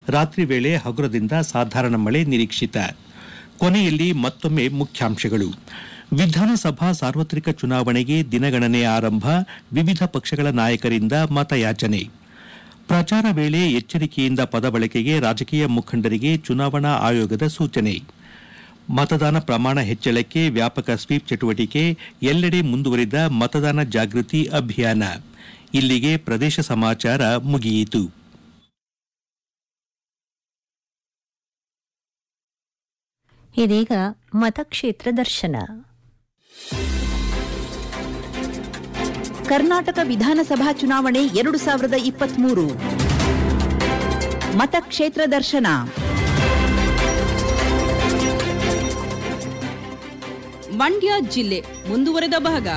ರಾತ್ರಿ ವೇಳೆ ಹಗುರದಿಂದ ಸಾಧಾರಣ ಮಳೆ ನಿರೀಕ್ಷಿತ ಕೊನೆಯಲ್ಲಿ ಮತ್ತೊಮ್ಮೆ ಮುಖ್ಯಾಂಶಗಳು ವಿಧಾನಸಭಾ ಸಾರ್ವತ್ರಿಕ ಚುನಾವಣೆಗೆ ದಿನಗಣನೆ ಆರಂಭ ವಿವಿಧ ಪಕ್ಷಗಳ ನಾಯಕರಿಂದ ಮತಯಾಚನೆ ಪ್ರಚಾರ ವೇಳೆ ಎಚ್ಚರಿಕೆಯಿಂದ ಪದ ಬಳಕೆಗೆ ರಾಜಕೀಯ ಮುಖಂಡರಿಗೆ ಚುನಾವಣಾ ಆಯೋಗದ ಸೂಚನೆ ಮತದಾನ ಪ್ರಮಾಣ ಹೆಚ್ಚಳಕ್ಕೆ ವ್ಯಾಪಕ ಸ್ವೀಪ್ ಚಟುವಟಿಕೆ ಎಲ್ಲೆಡೆ ಮುಂದುವರಿದ ಮತದಾನ ಜಾಗೃತಿ ಅಭಿಯಾನ ಇಲ್ಲಿಗೆ ಪ್ರದೇಶ ಸಮಾಚಾರ ಮುಗಿಯಿತು ಇದೀಗ ಮತಕ್ಷೇತ್ರ ದರ್ಶನ ಕರ್ನಾಟಕ ವಿಧಾನಸಭಾ ಚುನಾವಣೆ ಎರಡು ಸಾವಿರದ ಇಪ್ಪತ್ಮೂರು ಮತಕ್ಷೇತ್ರ ದರ್ಶನ ಮಂಡ್ಯ ಜಿಲ್ಲೆ ಮುಂದುವರೆದ ಭಾಗ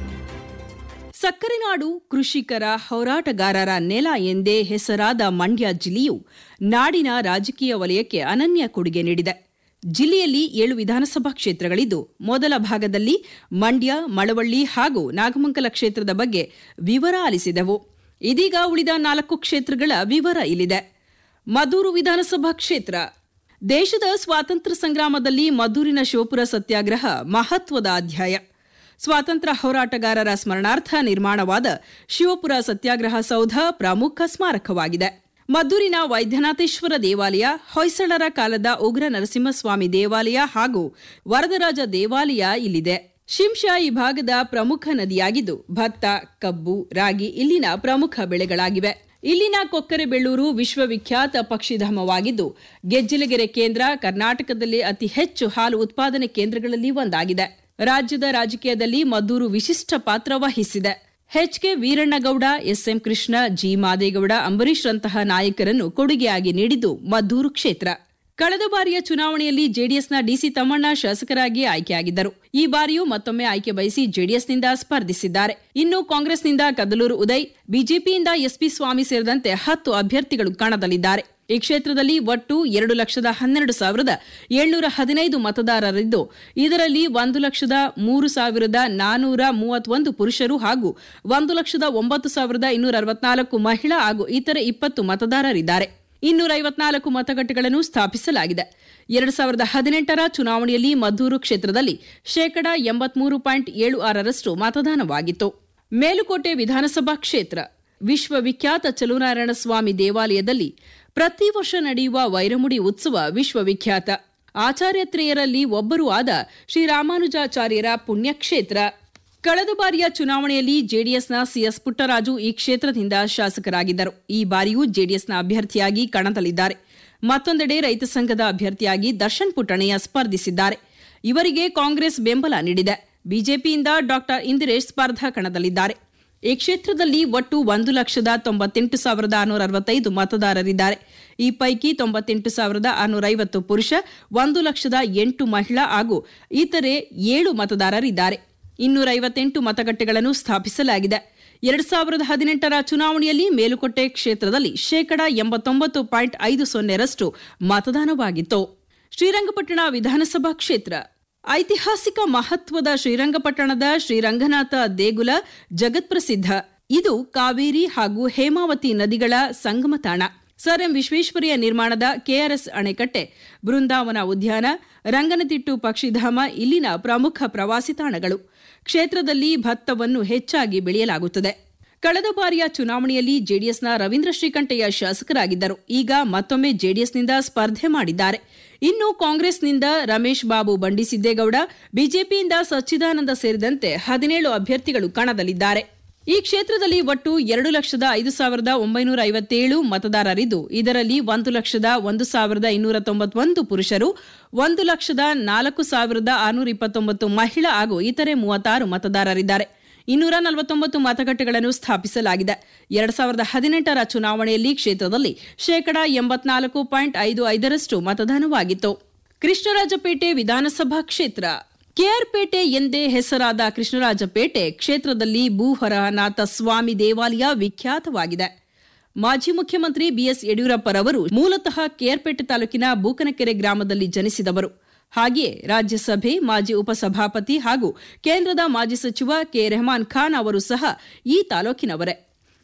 ಸಕ್ಕರೆ ನಾಡು ಕೃಷಿಕರ ಹೋರಾಟಗಾರರ ನೆಲ ಎಂದೇ ಹೆಸರಾದ ಮಂಡ್ಯ ಜಿಲ್ಲೆಯು ನಾಡಿನ ರಾಜಕೀಯ ವಲಯಕ್ಕೆ ಅನನ್ಯ ಕೊಡುಗೆ ನೀಡಿದೆ ಜಿಲ್ಲೆಯಲ್ಲಿ ಏಳು ವಿಧಾನಸಭಾ ಕ್ಷೇತ್ರಗಳಿದ್ದು ಮೊದಲ ಭಾಗದಲ್ಲಿ ಮಂಡ್ಯ ಮಳವಳ್ಳಿ ಹಾಗೂ ನಾಗಮಂಗಲ ಕ್ಷೇತ್ರದ ಬಗ್ಗೆ ವಿವರ ಆಲಿಸಿದೆವು ಇದೀಗ ಉಳಿದ ನಾಲ್ಕು ಕ್ಷೇತ್ರಗಳ ವಿವರ ಇಲ್ಲಿದೆ ಮದ್ದೂರು ವಿಧಾನಸಭಾ ಕ್ಷೇತ್ರ ದೇಶದ ಸ್ವಾತಂತ್ರ್ಯ ಸಂಗ್ರಾಮದಲ್ಲಿ ಮದ್ದೂರಿನ ಶಿವಪುರ ಸತ್ಯಾಗ್ರಹ ಮಹತ್ವದ ಅಧ್ಯಾಯ ಸ್ವಾತಂತ್ರ್ಯ ಹೋರಾಟಗಾರರ ಸ್ಮರಣಾರ್ಥ ನಿರ್ಮಾಣವಾದ ಶಿವಪುರ ಸತ್ಯಾಗ್ರಹ ಸೌಧ ಪ್ರಮುಖ ಸ್ಮಾರಕವಾಗಿದೆ ಮದ್ದೂರಿನ ವೈದ್ಯನಾಥೇಶ್ವರ ದೇವಾಲಯ ಹೊಯ್ಸಳರ ಕಾಲದ ಉಗ್ರ ನರಸಿಂಹಸ್ವಾಮಿ ದೇವಾಲಯ ಹಾಗೂ ವರದರಾಜ ದೇವಾಲಯ ಇಲ್ಲಿದೆ ಶಿಂಷಾ ಈ ಭಾಗದ ಪ್ರಮುಖ ನದಿಯಾಗಿದ್ದು ಭತ್ತ ಕಬ್ಬು ರಾಗಿ ಇಲ್ಲಿನ ಪ್ರಮುಖ ಬೆಳೆಗಳಾಗಿವೆ ಇಲ್ಲಿನ ಕೊಕ್ಕರೆಬೆಳ್ಳೂರು ವಿಶ್ವವಿಖ್ಯಾತ ಪಕ್ಷಿಧಾಮವಾಗಿದ್ದು ಗೆಜ್ಜಿಲಗೆರೆ ಕೇಂದ್ರ ಕರ್ನಾಟಕದಲ್ಲಿ ಅತಿ ಹೆಚ್ಚು ಹಾಲು ಉತ್ಪಾದನೆ ಕೇಂದ್ರಗಳಲ್ಲಿ ಒಂದಾಗಿದೆ ರಾಜ್ಯದ ರಾಜಕೀಯದಲ್ಲಿ ಮದ್ದೂರು ವಿಶಿಷ್ಟ ಪಾತ್ರ ವಹಿಸಿದೆ HK Veerannagowda SM Krishna G Madegowda ಅಂಬರೀಶ್ರಂತಹ ನಾಯಕರನ್ನು ಕೊಡುಗೆಯಾಗಿ ನೀಡಿದ್ದು ಮದ್ದೂರು ಕ್ಷೇತ್ರ ಕಳೆದ ಬಾರಿಯ ಚುನಾವಣೆಯಲ್ಲಿ ಜೆಡಿಎಸ್ನ ಡಿಸಿ ತಮ್ಮಣ್ಣ ಶಾಸಕರಾಗಿ ಆಯ್ಕೆಯಾಗಿದ್ದರು ಈ ಬಾರಿಯೂ ಮತ್ತೊಮ್ಮೆ ಆಯ್ಕೆ ಬಯಸಿ ಜೆಡಿಎಸ್ನಿಂದ ಸ್ಪರ್ಧಿಸಿದ್ದಾರೆ ಇನ್ನು ಕಾಂಗ್ರೆಸ್ನಿಂದ ಕದಲೂರು ಉದಯ್ ಬಿಜೆಪಿಯಿಂದ ಎಸ್ಪಿ ಸ್ವಾಮಿ ಸೇರಿದಂತೆ ಹತ್ತು ಅಭ್ಯರ್ಥಿಗಳು ಕಣದಲ್ಲಿದ್ದಾರೆ ಈ ಕ್ಷೇತ್ರದಲ್ಲಿ ಒಟ್ಟು ಎರಡು ಲಕ್ಷದ ಹನ್ನೆರಡು ಸಾವಿರದ ಏಳ್ನೂರ ಹದಿನೈದು ಮತದಾರರಿದ್ದು ಇದರಲ್ಲಿ ಒಂದು ಲಕ್ಷದ ಮೂರು ಸಾವಿರದ ನಾನೂರ ಮೂವತ್ತೊಂದು ಪುರುಷರು ಹಾಗೂ ಒಂದು ಲಕ್ಷದ ಒಂಬತ್ತು ಸಾವಿರದ ಇನ್ನೂರ ಅರವತ್ನಾಲ್ಕು ಮಹಿಳಾ ಹಾಗೂ ಇತರೆ ಇಪ್ಪತ್ತು ಮತದಾರರಿದ್ದಾರೆ ಇನ್ನೂರ ಐವತ್ನಾಲ್ಕು ಮತಗಟ್ಟೆಗಳನ್ನು ಸ್ಥಾಪಿಸಲಾಗಿದೆ ಎರಡು ಸಾವಿರದ ಹದಿನೆಂಟರ ಚುನಾವಣೆಯಲ್ಲಿ ಮದ್ದೂರು ಕ್ಷೇತ್ರದಲ್ಲಿ ಶೇಕಡಾ ಎಂಬತ್ಮೂರು ಪಾಯಿಂಟ್ ಏಳು ಆರರಷ್ಟು ಮತದಾನವಾಗಿತ್ತು ಮೇಲುಕೋಟೆ ವಿಧಾನಸಭಾ ಕ್ಷೇತ್ರ ವಿಶ್ವವಿಖ್ಯಾತ ಚಲುನಾರಾಯಣ ಸ್ವಾಮಿ ದೇವಾಲಯದಲ್ಲಿ ಪ್ರತಿ ವರ್ಷ ನಡೆಯುವ ವೈರಮುಡಿ ಉತ್ಸವ ವಿಶ್ವವಿಖ್ಯಾತ ಆಚಾರ್ಯತ್ರೆಯರಲ್ಲಿ ಒಬ್ಬರೂ ಆದ ಶ್ರೀರಾಮಾನುಜಾಚಾರ್ಯರ ಪುಣ್ಯಕ್ಷೇತ್ರ ಕಳೆದ ಬಾರಿಯ ಚುನಾವಣೆಯಲ್ಲಿ ಜೆಡಿಎಸ್ನ ಸಿಎಸ್ ಪುಟ್ಟರಾಜು ಈ ಕ್ಷೇತ್ರದಿಂದ ಶಾಸಕರಾಗಿದ್ದರು ಈ ಬಾರಿಯೂ ಜೆಡಿಎಸ್ನ ಅಭ್ಯರ್ಥಿಯಾಗಿ ಕಣದಲ್ಲಿದ್ದಾರೆ ಮತ್ತೊಂದೆಡೆ ರೈತ ಸಂಘದ ಅಭ್ಯರ್ಥಿಯಾಗಿ ದರ್ಶನ್ ಪುಟ್ಟಣಯ್ಯ ಸ್ಪರ್ಧಿಸಿದ್ದಾರೆ ಇವರಿಗೆ ಕಾಂಗ್ರೆಸ್ ಬೆಂಬಲ ನೀಡಿದೆ ಬಿಜೆಪಿಯಿಂದ ಡಾಕ್ಟರ್ ಇಂದಿರೇಶ್ ಸ್ಪರ್ಧಾ ಕಣದಲ್ಲಿದ್ದಾರೆ ಈ ಕ್ಷೇತ್ರದಲ್ಲಿ ಒಟ್ಟು ಒಂದು ಲಕ್ಷದ ತೊಂಬತ್ತೆಂಟು ಸಾವಿರದ ಆರುನೂರ ಅರವತ್ತೈದು ಮತದಾರರಿದ್ದಾರೆ ಈ ಪೈಕಿ ತೊಂಬತ್ತೆಂಟು ಸಾವಿರದ ಆರುನೂರ ಐವತ್ತು ಪುರುಷ ಒಂದು ಲಕ್ಷದ ಎಂಟು ಮಹಿಳಾ ಹಾಗೂ ಇತರೆ ಏಳು ಮತದಾರರಿದ್ದಾರೆ ಇನ್ನೂರ ಐವತ್ತೆಂಟು ಮತಗಟ್ಟೆಗಳನ್ನು ಸ್ಥಾಪಿಸಲಾಗಿದೆ ಎರಡ್ ಸಾವಿರದ ಹದಿನೆಂಟರ ಚುನಾವಣೆಯಲ್ಲಿ ಮೇಲುಕೋಟೆ ಕ್ಷೇತ್ರದಲ್ಲಿ ಶೇಕಡಾ ಎಂಬತ್ತೊಂಬತ್ತು ಪಾಯಿಂಟ್ ಐದು ಸೊನ್ನೆರಷ್ಟು ಮತದಾನವಾಗಿತ್ತು ಶ್ರೀರಂಗಪಟ್ಟಣ ವಿಧಾನಸಭಾ ಕ್ಷೇತ್ರ ಐತಿಹಾಸಿಕ ಮಹತ್ವದ ಶ್ರೀರಂಗಪಟ್ಟಣದ ಶ್ರೀರಂಗನಾಥ ದೇಗುಲ ಜಗತ್ಪ್ರಸಿದ್ಧ ಇದು ಕಾವೇರಿ ಹಾಗೂ ಹೇಮಾವತಿ ನದಿಗಳ ಸಂಗಮ ತಾಣ ಸರ್ ಎಂ ವಿಶ್ವೇಶ್ವರಯ್ಯ ನಿರ್ಮಾಣದ ಕೆಆರ್ಎಸ್ ಅಣೆಕಟ್ಟೆ ಬೃಂದಾವನ ಉದ್ಯಾನ ರಂಗನತಿಟ್ಟು ಪಕ್ಷಿಧಾಮ ಇಲ್ಲಿನ ಪ್ರಮುಖ ಪ್ರವಾಸಿ ತಾಣಗಳು ಕ್ಷೇತ್ರದಲ್ಲಿ ಭತ್ತವನ್ನು ಹೆಚ್ಚಾಗಿ ಬೆಳೆಯಲಾಗುತ್ತದೆ ಕಳೆದ ಬಾರಿಯ ಚುನಾವಣೆಯಲ್ಲಿ ಜೆಡಿಎಸ್ನ ರವೀಂದ್ರ ಶ್ರೀಕಂಠಯ್ಯ ಶಾಸಕರಾಗಿದ್ದರು ಈಗ ಮತ್ತೊಮ್ಮೆ ಜೆಡಿಎಸ್ನಿಂದ ಸ್ಪರ್ಧೆ ಮಾಡಿದ್ದಾರೆ ಇನ್ನು ಕಾಂಗ್ರೆಸ್ನಿಂದ ರಮೇಶ್ ಬಾಬು ಬಂಡಿಸಿದ್ದೇಗೌಡ ಬಿಜೆಪಿಯಿಂದ ಸಚ್ಚಿದಾನಂದ ಸೇರಿದಂತೆ ಹದಿನೇಳು ಅಭ್ಯರ್ಥಿಗಳು ಕಣದಲ್ಲಿದ್ದಾರೆ ಈ ಕ್ಷೇತ್ರದಲ್ಲಿ ಒಟ್ಟು ಎರಡು ಲಕ್ಷದ ಐದು ಸಾವಿರದ ಒಂಬೈನೂರ ಐವತ್ತೇಳು ಮತದಾರರಿದ್ದು ಇದರಲ್ಲಿ ಒಂದು ಲಕ್ಷದ ಒಂದು ಸಾವಿರದ ಇನ್ನೂರ ತೊಂಬತ್ತೊಂದು ಪುರುಷರು ಒಂದು ಲಕ್ಷದ ನಾಲ್ಕು ಸಾವಿರದ ಆರುನೂರ ಇಪ್ಪತ್ತೊಂಬತ್ತು ಮಹಿಳಾ ಹಾಗೂ ಇತರೆ ಮೂವತ್ತಾರು ಮತದಾರರಿದ್ದಾರೆ ಇನ್ನೂರ ನಲವತ್ತೊಂಬತ್ತು ಮತಗಟ್ಟೆಗಳನ್ನು ಸ್ಥಾಪಿಸಲಾಗಿದೆ ಎರಡ್ ಸಾವಿರದ ಹದಿನೆಂಟರ ಚುನಾವಣೆಯಲ್ಲಿ ಕ್ಷೇತ್ರದಲ್ಲಿ ಶೇಕಡಾ ಎಂಬತ್ನಾಲ್ಕು ಪಾಯಿಂಟ್ ಐದು ಐದರಷ್ಟು ಮತದಾನವಾಗಿತ್ತು ಕೃಷ್ಣರಾಜಪೇಟೆ ವಿಧಾನಸಭಾ ಕ್ಷೇತ್ರ ಕೆಆರ್ಪೇಟೆ ಎಂದೇ ಹೆಸರಾದ ಕೃಷ್ಣರಾಜಪೇಟೆ ಕ್ಷೇತ್ರದಲ್ಲಿ ಭೂಹರನಾಥ ಸ್ವಾಮಿ ದೇವಾಲಯ ವಿಖ್ಯಾತವಾಗಿದೆ ಮಾಜಿ ಮುಖ್ಯಮಂತ್ರಿ ಬಿಎಸ್ ಯಡಿಯೂರಪ್ಪರವರು ಮೂಲತಃ ಕೆಆರ್ಪೇಟೆ ತಾಲೂಕಿನ ಬೂಕನಕೆರೆ ಗ್ರಾಮದಲ್ಲಿ ಜನಿಸಿದವರು ಹಾಗೆಯೇ ರಾಜ್ಯಸಭೆ ಮಾಜಿ ಉಪಸಭಾಪತಿ ಹಾಗೂ ಕೇಂದ್ರದ ಮಾಜಿ ಸಚಿವ ಕೆ ರೆಹಮಾನ್ ಖಾನ್ ಅವರು ಸಹ ಈ ತಾಲೂಕಿನವರೇ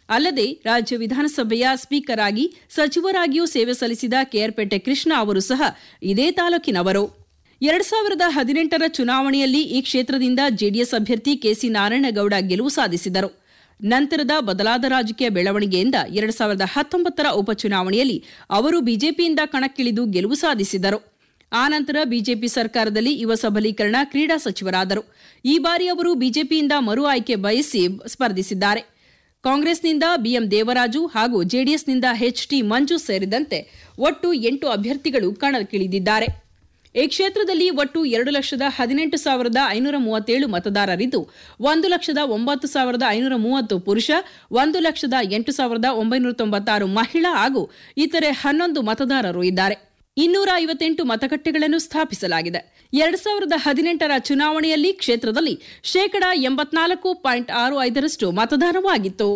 ಅಲ್ಲದೆ ರಾಜ್ಯ ವಿಧಾನಸಭೆಯ ಸ್ಪೀಕರ್ ಆಗಿ ಸಚಿವರಾಗಿಯೂ ಸೇವೆ ಸಲ್ಲಿಸಿದ ಕೆಆರ್ಪೇಟೆ ಕೃಷ್ಣ ಅವರು ಸಹ ಇದೇ ತಾಲೂಕಿನವರು ಎರಡ್ ಸಾವಿರದ ಹದಿನೆಂಟರ ಚುನಾವಣೆಯಲ್ಲಿ ಈ ಕ್ಷೇತ್ರದಿಂದ ಜೆಡಿಎಸ್ ಅಭ್ಯರ್ಥಿ ಕೆಸಿ ನಾರಾಯಣಗೌಡ ಗೆಲುವು ಸಾಧಿಸಿದರು ನಂತರದ ಬದಲಾದ ರಾಜಕೀಯ ಬೆಳವಣಿಗೆಯಿಂದ ಎರಡ್ ಸಾವಿರದ ಹತ್ತೊಂಬತ್ತರ ಉಪಚುನಾವಣೆಯಲ್ಲಿ ಅವರು ಬಿಜೆಪಿಯಿಂದ ಕಣಕ್ಕಿಳಿದು ಗೆಲುವು ಸಾಧಿಸಿದರು ಆನಂತರ ಬಿಜೆಪಿ ಸರ್ಕಾರದಲ್ಲಿ ಯುವ ಸಬಲೀಕರಣ ಕ್ರೀಡಾ ಸಚಿವರಾದರು ಈ ಬಾರಿ ಅವರು ಬಿಜೆಪಿಯಿಂದ ಮರು ಆಯ್ಕೆ ಬಯಸಿ ಸ್ಪರ್ಧಿಸಿದ್ದಾರೆ ಕಾಂಗ್ರೆಸ್ನಿಂದ ಬಿಎಂ ದೇವರಾಜು ಹಾಗೂ ಜೆಡಿಎಸ್ನಿಂದ ಎಚ್ಟಿ ಮಂಜು ಸೇರಿದಂತೆ ಒಟ್ಟು ಎಂಟು ಅಭ್ಯರ್ಥಿಗಳು ಕಣಕ್ಕಿಳಿದಿದ್ದಾರೆ ಈ ಕ್ಷೇತ್ರದಲ್ಲಿ ಒಟ್ಟು ಎರಡು ಲಕ್ಷದ ಹದಿನೆಂಟು ಸಾವಿರದ ಐನೂರ ಮೂವತ್ತೇಳು ಮತದಾರರಿದ್ದು ಒಂದು ಲಕ್ಷದ ಒಂಬತ್ತು ಸಾವಿರದ ಐನೂರ ಮೂವತ್ತು ಪುರುಷ ಒಂದು ಲಕ್ಷದ ಎಂಟು ಸಾವಿರದ ಒಂಬೈನೂರ ತೊಂಬತ್ತಾರು ಮಹಿಳಾ ಹಾಗೂ ಇತರೆ ಹನ್ನೊಂದು ಮತದಾರರು ಇದ್ದಾರೆ ಇನ್ನೂರ ಐವತ್ತೆಂಟು ಮತಗಟ್ಟೆಗಳನ್ನು ಸ್ಥಾಪಿಸಲಾಗಿದೆ ಎರಡ್ ಸಾವಿರದ ಹದಿನೆಂಟರ ಚುನಾವಣೆಯಲ್ಲಿ ಕ್ಷೇತ್ರದಲ್ಲಿ ಶೇಕಡಾ ಎಂಬತ್ನಾಲ್ಕು ಪಾಯಿಂಟ್ ಆರು ಐದರಷ್ಟು ಮತದಾನವಾಗಿತ್ತು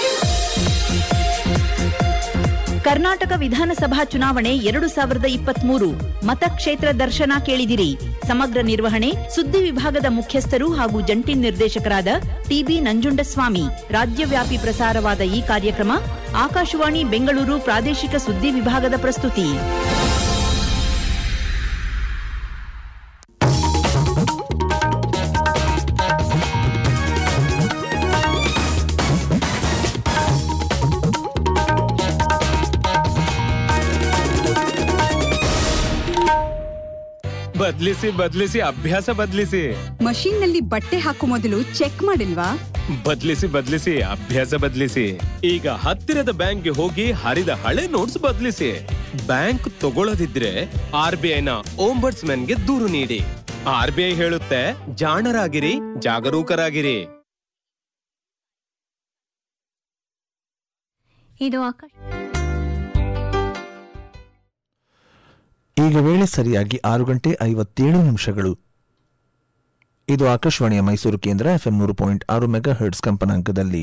ಕರ್ನಾಟಕ ವಿಧಾನಸಭಾ ಚುನಾವಣೆ ಎರಡು ಸಾವಿರದ ಇಪ್ಪತ್ಮೂರು ಮತಕ್ಷೇತ್ರ ದರ್ಶನ ಕೇಳಿದಿರಿ ಸಮಗ್ರ ನಿರ್ವಹಣೆ ಸುದ್ದಿ ವಿಭಾಗದ ಮುಖ್ಯಸ್ಥರು ಹಾಗೂ ಜಂಟಿ ನಿರ್ದೇಶಕರಾದ ಟಿಬಿ ನಂಜುಂಡಸ್ವಾಮಿ ರಾಜ್ಯವ್ಯಾಪಿ ಪ್ರಸಾರವಾದ ಈ ಕಾರ್ಯಕ್ರಮ ಆಕಾಶವಾಣಿ ಬೆಂಗಳೂರು ಪ್ರಾದೇಶಿಕ ಸುದ್ದಿ ವಿಭಾಗದ ಪ್ರಸ್ತುತಿ ಬದ್ಲಿಸಿ ಬದ್ಲಿಸಿ ಅಭ್ಯಾಸ ಬದ್ಲಿಸಿ ಮಷೀನ್ ನಲ್ಲಿ ಬಟ್ಟೆ ಹಾಕೋ ಮೊದಲು ಚೆಕ್ ಮಾಡಿಲ್ವಾ ಬದ್ಲಿಸಿ ಬದ್ಲಿಸಿ ಅಭ್ಯಾಸ ಬದ್ಲಿಸಿ ಈಗ ಹತ್ತಿರದ ಬ್ಯಾಂಕ್ಗೆ ಹೋಗಿ ಹರಿದ ಹಳೆ ನೋಟ್ಸ್ ಬದ್ಲಿಸಿ ಬ್ಯಾಂಕ್ ತಗೊಳ್ಳದಿದ್ರೆ ಆರ್ ಬಿ ಐನ ಗೆ ದೂರು ನೀಡಿ ಆರ್ ಬಿ ಐ ಹೇಳುತ್ತೆ ಜಾಣರಾಗಿರಿ ಜಾಗರೂಕರಾಗಿರಿ ಇದು ಆಕಾಶ ಈಗ ವೇಳೆ ಸರಿಯಾಗಿ ಆರು ಗಂಟೆ ಐವತ್ತೇಳು ನಿಮಿಷಗಳು ಇದು ಆಕಾಶವಾಣಿಯ ಮೈಸೂರು ಕೇಂದ್ರ ಎಫ್ಎಂ ನೂರು ಪಾಯಿಂಟ್ ಆರು ಮೆಗಾ ಹರ್ಟ್ಸ್ ಕಂಪನಾಂಕದಲ್ಲಿ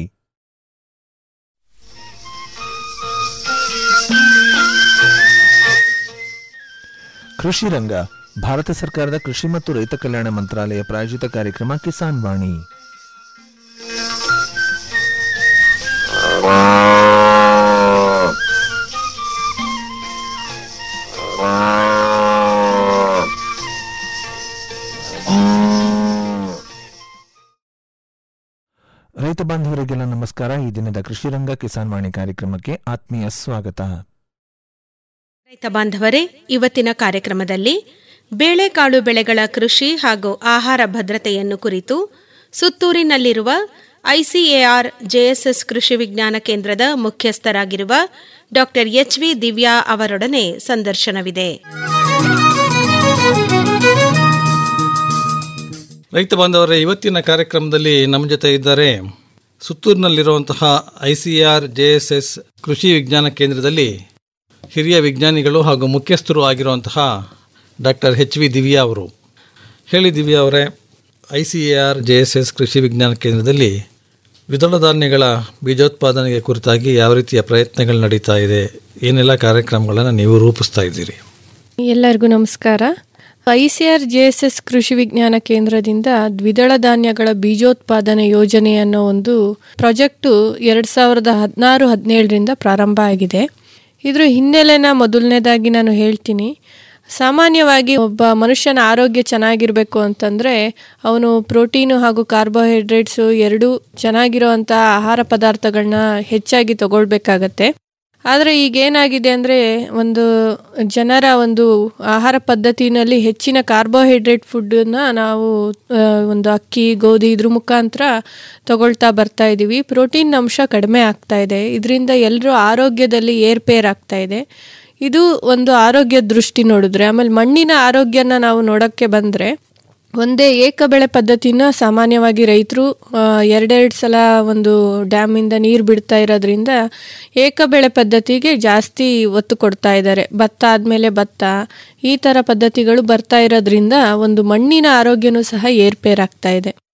ಕೃಷಿ ರಂಗ ಭಾರತ ಸರ್ಕಾರದ ಕೃಷಿ ಮತ್ತು ರೈತ ಕಲ್ಯಾಣ ಮಂತ್ರಾಲಯ ಪ್ರಾಯೋಜಿತ ಕಾರ್ಯಕ್ರಮ ಕಿಸಾನ್ ವಾಣಿ ರೈತ ಬಾಂಧವರಿಗೆಲ್ಲ ನಮಸ್ಕಾರ ಈ ದಿನದ ಕೃಷಿ ರಂಗ ಕಿಸಾನ್ ವಾಣಿ ಕಾರ್ಯಕ್ರಮಕ್ಕೆ ಆತ್ಮೀಯ ಸ್ವಾಗತ ರೈತ ಬಾಂಧವರೇ ಇವತ್ತಿನ ಕಾರ್ಯಕ್ರಮದಲ್ಲಿ ಬೇಳೆಕಾಳು ಬೆಳೆಗಳ ಕೃಷಿ ಹಾಗೂ ಆಹಾರ ಭದ್ರತೆಯನ್ನು ಕುರಿತು ಸುತ್ತೂರಿನಲ್ಲಿರುವ ಐಸಿಎಆರ್ ಜೆಎಸ್ಎಸ್ ಕೃಷಿ ವಿಜ್ಞಾನ ಕೇಂದ್ರದ ಮುಖ್ಯಸ್ಥರಾಗಿರುವ ಡಾಕ್ಟರ್ ಎಚ್ ವಿ ದಿವ್ಯಾ ಅವರೊಡನೆ ಸಂದರ್ಶನವಿದೆ ರೈತ ಬಾಂಧವರೇ ಇವತ್ತಿನ ಕಾರ್ಯಕ್ರಮದಲ್ಲಿ ನಮ್ಮ ಜೊತೆ ಇದ್ದಾರೆ ಸುತ್ತೂರಿನಲ್ಲಿರುವಂತಹ I C R J S S ಕೃಷಿ ವಿಜ್ಞಾನ ಕೇಂದ್ರದಲ್ಲಿ ಹಿರಿಯ ವಿಜ್ಞಾನಿಗಳು ಹಾಗೂ ಮುಖ್ಯಸ್ಥರು ಆಗಿರುವಂತಹ ಡಾಕ್ಟರ್ ಎಚ್ ವಿ ದಿವ್ಯಾ ಅವರು ಹೇಳಿ ದಿವ್ಯಾ ಅವರೇ I C A R J S S ಕೃಷಿ ವಿಜ್ಞಾನ ಕೇಂದ್ರದಲ್ಲಿ ದ್ವಿದಳ ಧಾನ್ಯಗಳ ಬೀಜೋತ್ಪಾದನೆಗೆ ಕುರಿತಾಗಿ ಯಾವ ರೀತಿಯ ಪ್ರಯತ್ನಗಳು ನಡೀತಾ ಇದೆ ಏನೆಲ್ಲ ಕಾರ್ಯಕ್ರಮಗಳನ್ನು ನೀವು ರೂಪಿಸ್ತಾ ಇದ್ದೀರಿ ಎಲ್ಲರಿಗೂ ನಮಸ್ಕಾರ I C R J S S ಕೃಷಿ ವಿಜ್ಞಾನ ಕೇಂದ್ರದಿಂದ ದ್ವಿದಳ ಧಾನ್ಯಗಳ ಬೀಜೋತ್ಪಾದನೆ ಯೋಜನೆ ಅನ್ನೋ ಒಂದು ಪ್ರಾಜೆಕ್ಟು ಎರಡು ಸಾವಿರದ ಹದಿನಾರು ಹದಿನೇಳರಿಂದ ಪ್ರಾರಂಭ ಆಗಿದೆ ಇದ್ರ ಹಿನ್ನೆಲೆನ ಮೊದಲನೇದಾಗಿ ನಾನು ಹೇಳ್ತೀನಿ ಸಾಮಾನ್ಯವಾಗಿ ಒಬ್ಬ ಮನುಷ್ಯನ ಆರೋಗ್ಯ ಚೆನ್ನಾಗಿರಬೇಕು ಅಂತಂದರೆ ಅವನು ಪ್ರೋಟೀನು ಹಾಗೂ ಕಾರ್ಬೋಹೈಡ್ರೇಟ್ಸು ಎರಡೂ ಚೆನ್ನಾಗಿರೋವಂಥ ಆಹಾರ ಪದಾರ್ಥಗಳನ್ನ ಹೆಚ್ಚಾಗಿ ತಗೊಳ್ಬೇಕಾಗತ್ತೆ ಆದರೆ ಈಗ ಏನಾಗಿದೆ ಅಂದರೆ ಒಂದು ಜನರ ಒಂದು ಆಹಾರ ಪದ್ಧತಿನಲ್ಲಿ ಹೆಚ್ಚಿನ ಕಾರ್ಬೋಹೈಡ್ರೇಟ್ ಫುಡ್ಡನ್ನ ನಾವು ಆ, ಒಂದು ಅಕ್ಕಿ ಗೋಧಿ ಇದ್ರ ಮುಖಾಂತರ ತಗೊಳ್ತಾ ಬರ್ತಾ ಇದ್ದೀವಿ ಪ್ರೋಟೀನ್ ಅಂಶ ಕಡಿಮೆ ಆಗ್ತಾ ಇದೆ ಇದರಿಂದ ಎಲ್ಲರೂ ಆರೋಗ್ಯದಲ್ಲಿ ಏರ್ಪೇರ್ ಆಗ್ತಾ ಇದೆ ಇದು ಒಂದು ಆರೋಗ್ಯ ದೃಷ್ಟಿ ನೋಡಿದ್ರೆ ಆಮೇಲೆ ಮಣ್ಣಿನ ಆರೋಗ್ಯನ ನಾವು ನೋಡೋಕ್ಕೆ ಬಂದರೆ ಒಂದೇ ಏಕ ಬೆಳೆ ಪದ್ಧತಿನ ಸಾಮಾನ್ಯವಾಗಿ ರೈತರು ಎರಡೆರಡು ಸಲ ಒಂದು ಡ್ಯಾಮಿಂದ ನೀರು ಬಿಡ್ತಾ ಇರೋದ್ರಿಂದ ಏಕ ಬೆಳೆ ಪದ್ಧತಿಗೆ ಜಾಸ್ತಿ ಒತ್ತು ಕೊಡ್ತಾ ಇದ್ದಾರೆ ಭತ್ತ ಆದಮೇಲೆ ಭತ್ತ ಈ ಥರ ಪದ್ಧತಿಗಳು ಬರ್ತಾ ಇರೋದ್ರಿಂದ ಒಂದು ಮಣ್ಣಿನ ಆರೋಗ್ಯನೂ ಸಹ ಏರ್ಪೇರಾಗ್ತಾ ಇದೆ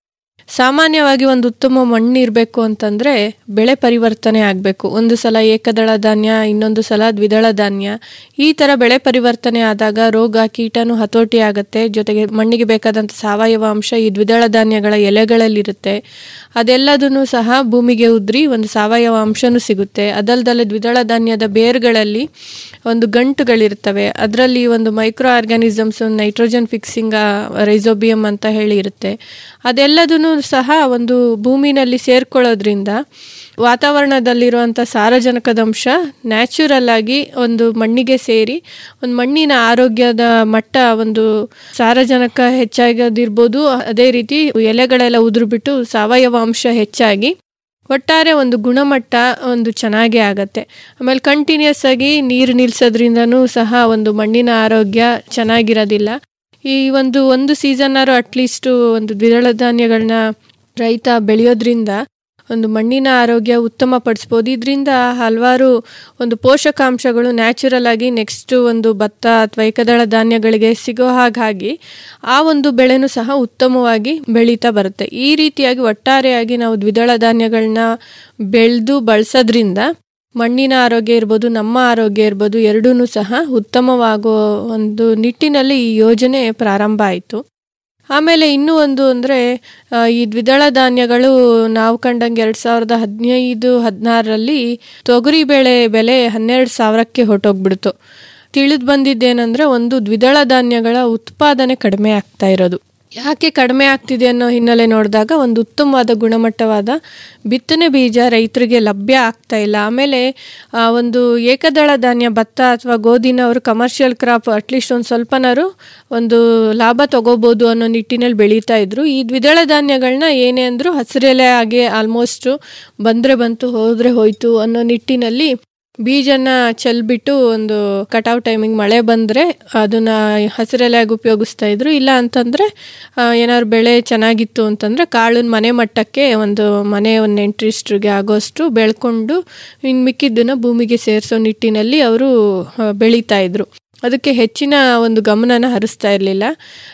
ಸಾಮಾನ್ಯವಾಗಿ ಒಂದು ಉತ್ತಮ ಮಣ್ಣು ಇರಬೇಕು ಅಂತಂದರೆ ಬೆಳೆ ಪರಿವರ್ತನೆ ಆಗಬೇಕು ಒಂದು ಸಲ ಏಕದಳ ಧಾನ್ಯ ಇನ್ನೊಂದು ಸಲ ದ್ವಿದಳ ಧಾನ್ಯ ಈ ಥರ ಬೆಳೆ ಪರಿವರ್ತನೆ ಆದಾಗ ರೋಗ ಕೀಟನು ಹತೋಟಿ ಆಗುತ್ತೆ ಜೊತೆಗೆ ಮಣ್ಣಿಗೆ ಬೇಕಾದಂಥ ಸಾವಯವ ಅಂಶ ಈ ದ್ವಿದಳ ಧಾನ್ಯಗಳ ಎಲೆಗಳಲ್ಲಿರುತ್ತೆ ಅದೆಲ್ಲದನ್ನು ಸಹ ಭೂಮಿಗೆ ಉದ್ರಿ ಒಂದು ಸಾವಯವ ಅಂಶನೂ ಸಿಗುತ್ತೆ ಅದಲ್ದಲ್ಲೇ ದ್ವಿದಳ ಧಾನ್ಯದ ಬೇರುಗಳಲ್ಲಿ ಒಂದು ಗಂಟುಗಳಿರ್ತವೆ ಅದರಲ್ಲಿ ಒಂದು micro organisms nitrogen fixing rhizobium ಅಂತ ಹೇಳಿ ಇರುತ್ತೆ ಅದೆಲ್ಲದನ್ನು ಸಹ ಒಂದು ಭೂಮಿನಲ್ಲಿ ಸೇರ್ಕೊಳ್ಳೋದ್ರಿಂದ ವಾತಾವರಣದಲ್ಲಿರುವಂಥ ಸಾರಜನಕದ ಅಂಶ ನ್ಯಾಚುರಲ್ ಆಗಿ ಒಂದು ಮಣ್ಣಿಗೆ ಸೇರಿ ಒಂದು ಮಣ್ಣಿನ ಆರೋಗ್ಯದ ಮಟ್ಟ ಒಂದು ಸಾರಜನಕ ಹೆಚ್ಚಾಗೋದಿರ್ಬೋದು ಅದೇ ರೀತಿ ಎಲೆಗಳೆಲ್ಲ ಉದುರುಬಿಟ್ಟು ಸಾವಯವ ಅಂಶ ಹೆಚ್ಚಾಗಿ ಒಟ್ಟಾರೆ ಒಂದು ಗುಣಮಟ್ಟ ಒಂದು ಚೆನ್ನಾಗೇ ಆಗತ್ತೆ ಆಮೇಲೆ ಕಂಟಿನ್ಯೂಸ್ ಆಗಿ ನೀರು ನಿಲ್ಸೋದ್ರಿಂದನೂ ಸಹ ಒಂದು ಮಣ್ಣಿನ ಆರೋಗ್ಯ ಚೆನ್ನಾಗಿರೋದಿಲ್ಲ ಈ ಒಂದು ಒಂದು ಸೀಸನ್ನಾರು ಅಟ್ಲೀಸ್ಟು ಒಂದು ದ್ವಿದಳ ಧಾನ್ಯಗಳನ್ನ ರೈತ ಬೆಳೆಯೋದ್ರಿಂದ ಒಂದು ಮಣ್ಣಿನ ಆರೋಗ್ಯ ಉತ್ತಮ ಪಡಿಸ್ಬೋದು ಇದರಿಂದ ಹಲವಾರು ಒಂದು ಪೋಷಕಾಂಶಗಳು ನ್ಯಾಚುರಲ್ ಆಗಿ ನೆಕ್ಸ್ಟ್ ಒಂದು ಭತ್ತ ಅಥವಾ ಏಕದಳ ಧಾನ್ಯಗಳಿಗೆ ಸಿಗೋ ಹಾಗಾಗಿ ಆ ಒಂದು ಬೆಳೆನೂ ಸಹ ಉತ್ತಮವಾಗಿ ಬೆಳೀತಾ ಬರುತ್ತೆ ಈ ರೀತಿಯಾಗಿ ಒಟ್ಟಾರೆಯಾಗಿ ನಾವು ದ್ವಿದಳ ಧಾನ್ಯಗಳನ್ನ ಬೆಳೆದು ಬಳಸೋದ್ರಿಂದ ಮಣ್ಣಿನ ಆರೋಗ್ಯ ಇರ್ಬೋದು ನಮ್ಮ ಆರೋಗ್ಯ ಇರ್ಬೋದು ಎರಡೂ ಸಹ ಉತ್ತಮವಾಗೋ ಒಂದು ನಿಟ್ಟಿನಲ್ಲಿ ಈ ಯೋಜನೆ ಪ್ರಾರಂಭ ಆಯಿತು ಆಮೇಲೆ ಇನ್ನೂ ಒಂದು ಅಂದರೆ ಈ ದ್ವಿದಳ ಧಾನ್ಯಗಳು ನಾವು ಕಂಡಂಗೆ ಎರಡು ಸಾವಿರದ ಹದಿನೈದು ಹದಿನಾರರಲ್ಲಿ ತೊಗರಿಬೇಳೆ ಬೆಲೆ ಹನ್ನೆರಡು ಸಾವಿರಕ್ಕೆ ಹೊರಟೋಗ್ಬಿಡ್ತು ತಿಳಿದು ಬಂದಿದ್ದೇನೆಂದರೆ ಒಂದು ದ್ವಿದಳ ಧಾನ್ಯಗಳ ಉತ್ಪಾದನೆ ಕಡಿಮೆ ಆಗ್ತಾ ಇರೋದು ಯಾಕೆ ಕಡಿಮೆ ಆಗ್ತಿದೆ ಅನ್ನೋ ಹಿನ್ನೆಲೆ ನೋಡಿದಾಗ ಒಂದು ಉತ್ತಮವಾದ ಗುಣಮಟ್ಟವಾದ ಬಿತ್ತನೆ ಬೀಜ ರೈತರಿಗೆ ಲಭ್ಯ ಆಗ್ತಾ ಇಲ್ಲ ಆಮೇಲೆ ಆ, ಒಂದು ಏಕದಳ ಧಾನ್ಯ ಭತ್ತ ಅಥವಾ ಗೋಧಿನ ಅವರು ಕಮರ್ಷಿಯಲ್ ಕ್ರಾಪ್ ಅಟ್ಲೀಸ್ಟ್ ಒಂದು ಸ್ವಲ್ಪನಾರು ಒಂದು ಲಾಭ ತಗೋಬೋದು ಅನ್ನೋ ನಿಟ್ಟಿನಲ್ಲಿ ಬೆಳೀತಾ ಇದ್ರು ಈ ದ್ವಿದಳ ಧಾನ್ಯಗಳನ್ನ ಏನೇ ಅಂದರೂ ಹಸಿರೆಲೆ ಆಗಿ ಆಲ್ಮೋಸ್ಟು ಬಂದರೆ ಬಂತು ಹೋದರೆ ಹೋಯ್ತು ಅನ್ನೋ ನಿಟ್ಟಿನಲ್ಲಿ ಬೀಜನ ಚೆಲ್ಬಿಟ್ಟು ಒಂದು ಕಟಾವ್ ಟೈಮಿಂಗ್ ಮಳೆ ಬಂದರೆ ಅದನ್ನ ಹಸಿರೆಲೆಯಾಗಿ ಉಪಯೋಗಿಸ್ತಾ ಇದ್ರು ಇಲ್ಲ ಅಂತಂದರೆ ಏನಾದ್ರು ಬೆಳೆ ಚೆನ್ನಾಗಿತ್ತು ಅಂತಂದರೆ ಕಾಳನ್ನ ಮನೆ ಮಟ್ಟಕ್ಕೆ ಒಂದು ಮನೆ ಒಂದು ನೆಂಟ್ರಿಸ್ಟ್ರಿಗೆ ಆಗೋಷ್ಟು ಬೆಳ್ಕೊಂಡು ಇನ್ನು ಮಿಕ್ಕಿದ್ದನ್ನು ಭೂಮಿಗೆ ಸೇರಿಸೋ ನಿಟ್ಟಿನಲ್ಲಿ ಅವರು ಬೆಳೀತಾ ಇದ್ರು ಅದಕ್ಕೆ ಹೆಚ್ಚಿನ ಒಂದು ಗಮನನ ಹರಿಸ್ತಾ ಇರಲಿಲ್ಲ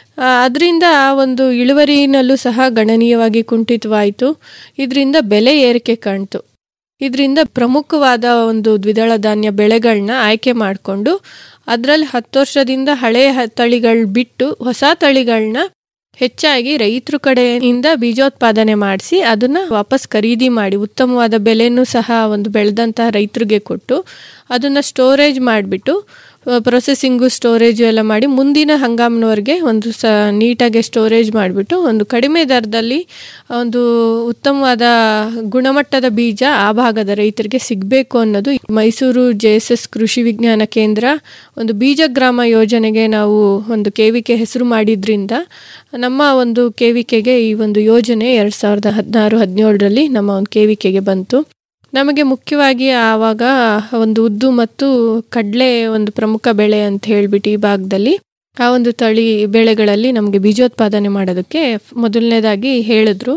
ಅದರಿಂದ ಒಂದು ಇಳುವರಿನಲ್ಲೂ ಸಹ ಗಣನೀಯವಾಗಿ ಕುಂಠಿತವಾಯಿತು ಇದರಿಂದ ಬೆಲೆ ಏರಿಕೆ ಕಾಣ್ತು ಇದರಿಂದ ಪ್ರಮುಖವಾದ ಒಂದು ದ್ವಿದಳ ಧಾನ್ಯ ಬೆಳೆಗಳನ್ನ ಆಯ್ಕೆ ಮಾಡಿಕೊಂಡು ಅದರಲ್ಲಿ ಹತ್ತು ವರ್ಷದಿಂದ ಹಳೆಯ ಹ- ತಳಿಗಳು ಬಿಟ್ಟು ಹೊಸ ತಳಿಗಳನ್ನ ಹೆಚ್ಚಾಗಿ ರೈತರ ಕಡೆಯಿಂದ ಬೀಜೋತ್ಪಾದನೆ ಮಾಡಿಸಿ ಅದನ್ನ ವಾಪಸ್ ಖರೀದಿ ಮಾಡಿ ಉತ್ತಮವಾದ ಬೆಲೆನೂ ಸಹ ಒಂದು ಬೆಳೆದಂತಹ ರೈತರಿಗೆ ಕೊಟ್ಟು ಅದನ್ನ ಸ್ಟೋರೇಜ್ ಮಾಡಿಬಿಟ್ಟು ಪ್ರೊಸೆಸಿಂಗು ಸ್ಟೋರೇಜು ಎಲ್ಲ ಮಾಡಿ ಮುಂದಿನ ಹಂಗಾಮಿನವರೆಗೆ ಒಂದು ಸ ನೀಟಾಗಿ ಸ್ಟೋರೇಜ್ ಮಾಡಿಬಿಟ್ಟು ಒಂದು ಕಡಿಮೆ ದರದಲ್ಲಿ ಒಂದು ಉತ್ತಮವಾದ ಗುಣಮಟ್ಟದ ಬೀಜ ಆ ಭಾಗದ ರೈತರಿಗೆ ಸಿಗಬೇಕು ಅನ್ನೋದು ಮೈಸೂರು ಜೆ ಎಸ್ ಎಸ್ ಕೃಷಿ ವಿಜ್ಞಾನ ಕೇಂದ್ರ ಒಂದು ಬೀಜ ಗ್ರಾಮ ಯೋಜನೆಗೆ ನಾವು ಒಂದು ಕೆವಿಕೆ ಹೆಸರು ಮಾಡಿದ್ರಿಂದ ನಮ್ಮ ಒಂದು ಕೆವಿಕೆಗೆ ಈ ಒಂದು ಯೋಜನೆ ಎರಡು ಸಾವಿರದ ಹದಿನಾರು ಹದಿನೇಳರಲ್ಲಿ ನಮ್ಮ ಒಂದು ಕೆವಿಕೆಗೆ ಬಂತು ನಮಗೆ ಮುಖ್ಯವಾಗಿ ಆವಾಗ ಒಂದು ಉದ್ದು ಮತ್ತು ಕಡಲೆ ಒಂದು ಪ್ರಮುಖ ಬೆಳೆ ಅಂತ ಹೇಳ್ಬಿಟ್ಟು ಈ ಭಾಗದಲ್ಲಿ ಆ ಒಂದು ತಳಿ ಬೆಳೆಗಳಲ್ಲಿ ನಮಗೆ ಬೀಜೋತ್ಪಾದನೆ ಮಾಡೋದಕ್ಕೆ ಮೊದಲನೇದಾಗಿ ಹೇಳಿದ್ರು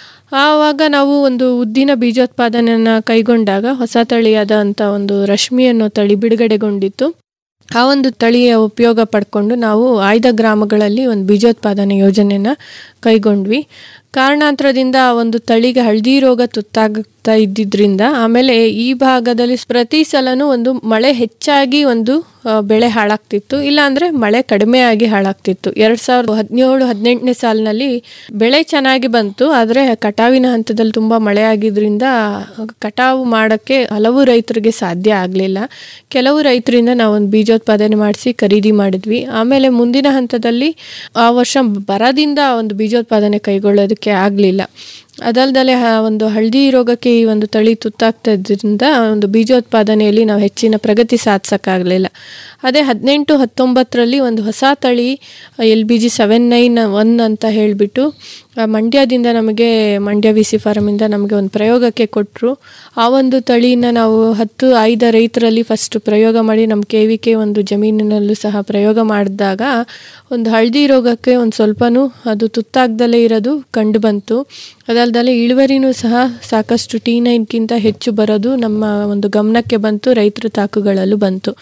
ಆವಾಗ ನಾವು ಒಂದು ಉದ್ದಿನ ಬೀಜೋತ್ಪಾದನೆಯನ್ನು ಕೈಗೊಂಡಾಗ ಹೊಸ ತಳಿಯಾದಂಥ ಒಂದು ರಶ್ಮಿ ಅನ್ನೋ ತಳಿ ಬಿಡುಗಡೆಗೊಂಡಿತ್ತು ಆ ಒಂದು ತಳಿಯ ಉಪಯೋಗ ಪಡ್ಕೊಂಡು ನಾವು ಆಯ್ದ ಗ್ರಾಮಗಳಲ್ಲಿ ಒಂದು ಬೀಜೋತ್ಪಾದನೆ ಯೋಜನೆನ ಕೈಗೊಂಡ್ವಿ ಕಾರಣಾಂತರದಿಂದ ಆ ಒಂದು ತಳಿಗೆ ಹಳದಿ ರೋಗ ತುತ್ತಾಗ್ತಾ ಇದ್ದಿದ್ರಿಂದ ಆಮೇಲೆ ಈ ಭಾಗದಲ್ಲಿ ಪ್ರತಿ ಸಲನೂ ಒಂದು ಮಳೆ ಹೆಚ್ಚಾಗಿ ಒಂದು ಆ, ಬೆಳೆ ಹಾಳಾಗ್ತಿತ್ತು ಇಲ್ಲಾಂದ್ರೆ ಮಳೆ ಕಡಿಮೆ ಆಗಿ ಹಾಳಾಗ್ತಿತ್ತು ಎರಡ್ ಸಾವಿರದ ಹದಿನೇಳು ಹದಿನೆಂಟನೇ ಸಾಲಿನಲ್ಲಿ ಬೆಳೆ ಚೆನ್ನಾಗಿ ಬಂತು ಆದರೆ ಕಟಾವಿನ ಹಂತದಲ್ಲಿ ತುಂಬಾ ಮಳೆ ಆಗಿದ್ರಿಂದ ಕಟಾವು ಮಾಡೋಕ್ಕೆ ಹಲವು ರೈತರಿಗೆ ಸಾಧ್ಯ ಆಗಲಿಲ್ಲ ಕೆಲವು ರೈತರಿಂದ ನಾವು ಒಂದು ಬೀಜೋತ್ಪಾದನೆ ಮಾಡಿಸಿ ಖರೀದಿ ಮಾಡಿದ್ವಿ ಆಮೇಲೆ ಮುಂದಿನ ಹಂತದಲ್ಲಿ ಆ ವರ್ಷ ಬರದಿಂದ ಒಂದು ಬೀಜೋತ್ಪಾದನೆ ಕೈಗೊಳ್ಳೋದಕ್ಕೆ ಆಗಲಿಲ್ಲ ಅದಲ್ದಲೆ ಹ- ಒಂದು ಹಳದಿ ರೋಗಕ್ಕೆ ಈ ಒಂದು ತಳಿ ತುತ್ತಾಗ್ತಾ ಇದ್ರಿಂದ ಒಂದು ಬೀಜೋತ್ಪಾದನೆಯಲ್ಲಿ ನಾವು ಹೆಚ್ಚಿನ ಪ್ರಗತಿ ಸಾಧಿಸೋಕ್ಕಾಗಲಿಲ್ಲ ಅದೇ ಹದಿನೆಂಟು ಹತ್ತೊಂಬತ್ತರಲ್ಲಿ ಒಂದು ಹೊಸ ತಳಿ L B G seven nine one ಅಂತ ಹೇಳಿಬಿಟ್ಟು ಮಂಡ್ಯದಿಂದ ನಮಗೆ ಮಂಡ್ಯ ವಿ ಸಿ ಫಾರಮಿಂದ ನಮಗೆ ಒಂದು ಪ್ರಯೋಗಕ್ಕೆ ಕೊಟ್ಟರು ಆ ಒಂದು ತಳಿನ ನಾವು ಹತ್ತು ಐದ ರೈತರಲ್ಲಿ ಫಸ್ಟ್ ಪ್ರಯೋಗ ಮಾಡಿ ನಮ್ಮ ಕೆ ವಿ ಕೆ ಒಂದು ಜಮೀನಿನಲ್ಲೂ ಸಹ ಪ್ರಯೋಗ ಮಾಡಿದಾಗ ಒಂದು ಹಳದಿ ರೋಗಕ್ಕೆ ಒಂದು ಸ್ವಲ್ಪನೂ ಅದು ತುತ್ತಾಗ್ದಲೇ ಇರೋದು ಕಂಡು ಬಂತು ಅದಲ್ದಲೆ ಇಳುವರಿನೂ ಸಹ ಸಾಕಷ್ಟು ಟಿ ನೈನ್ಗಿಂತ ಹೆಚ್ಚು ಬರೋದು ನಮ್ಮ ಒಂದು ಗಮನಕ್ಕೆ ಬಂತು ರೈತರ ತಾಕುಗಳಲ್ಲೂ ಬಂತು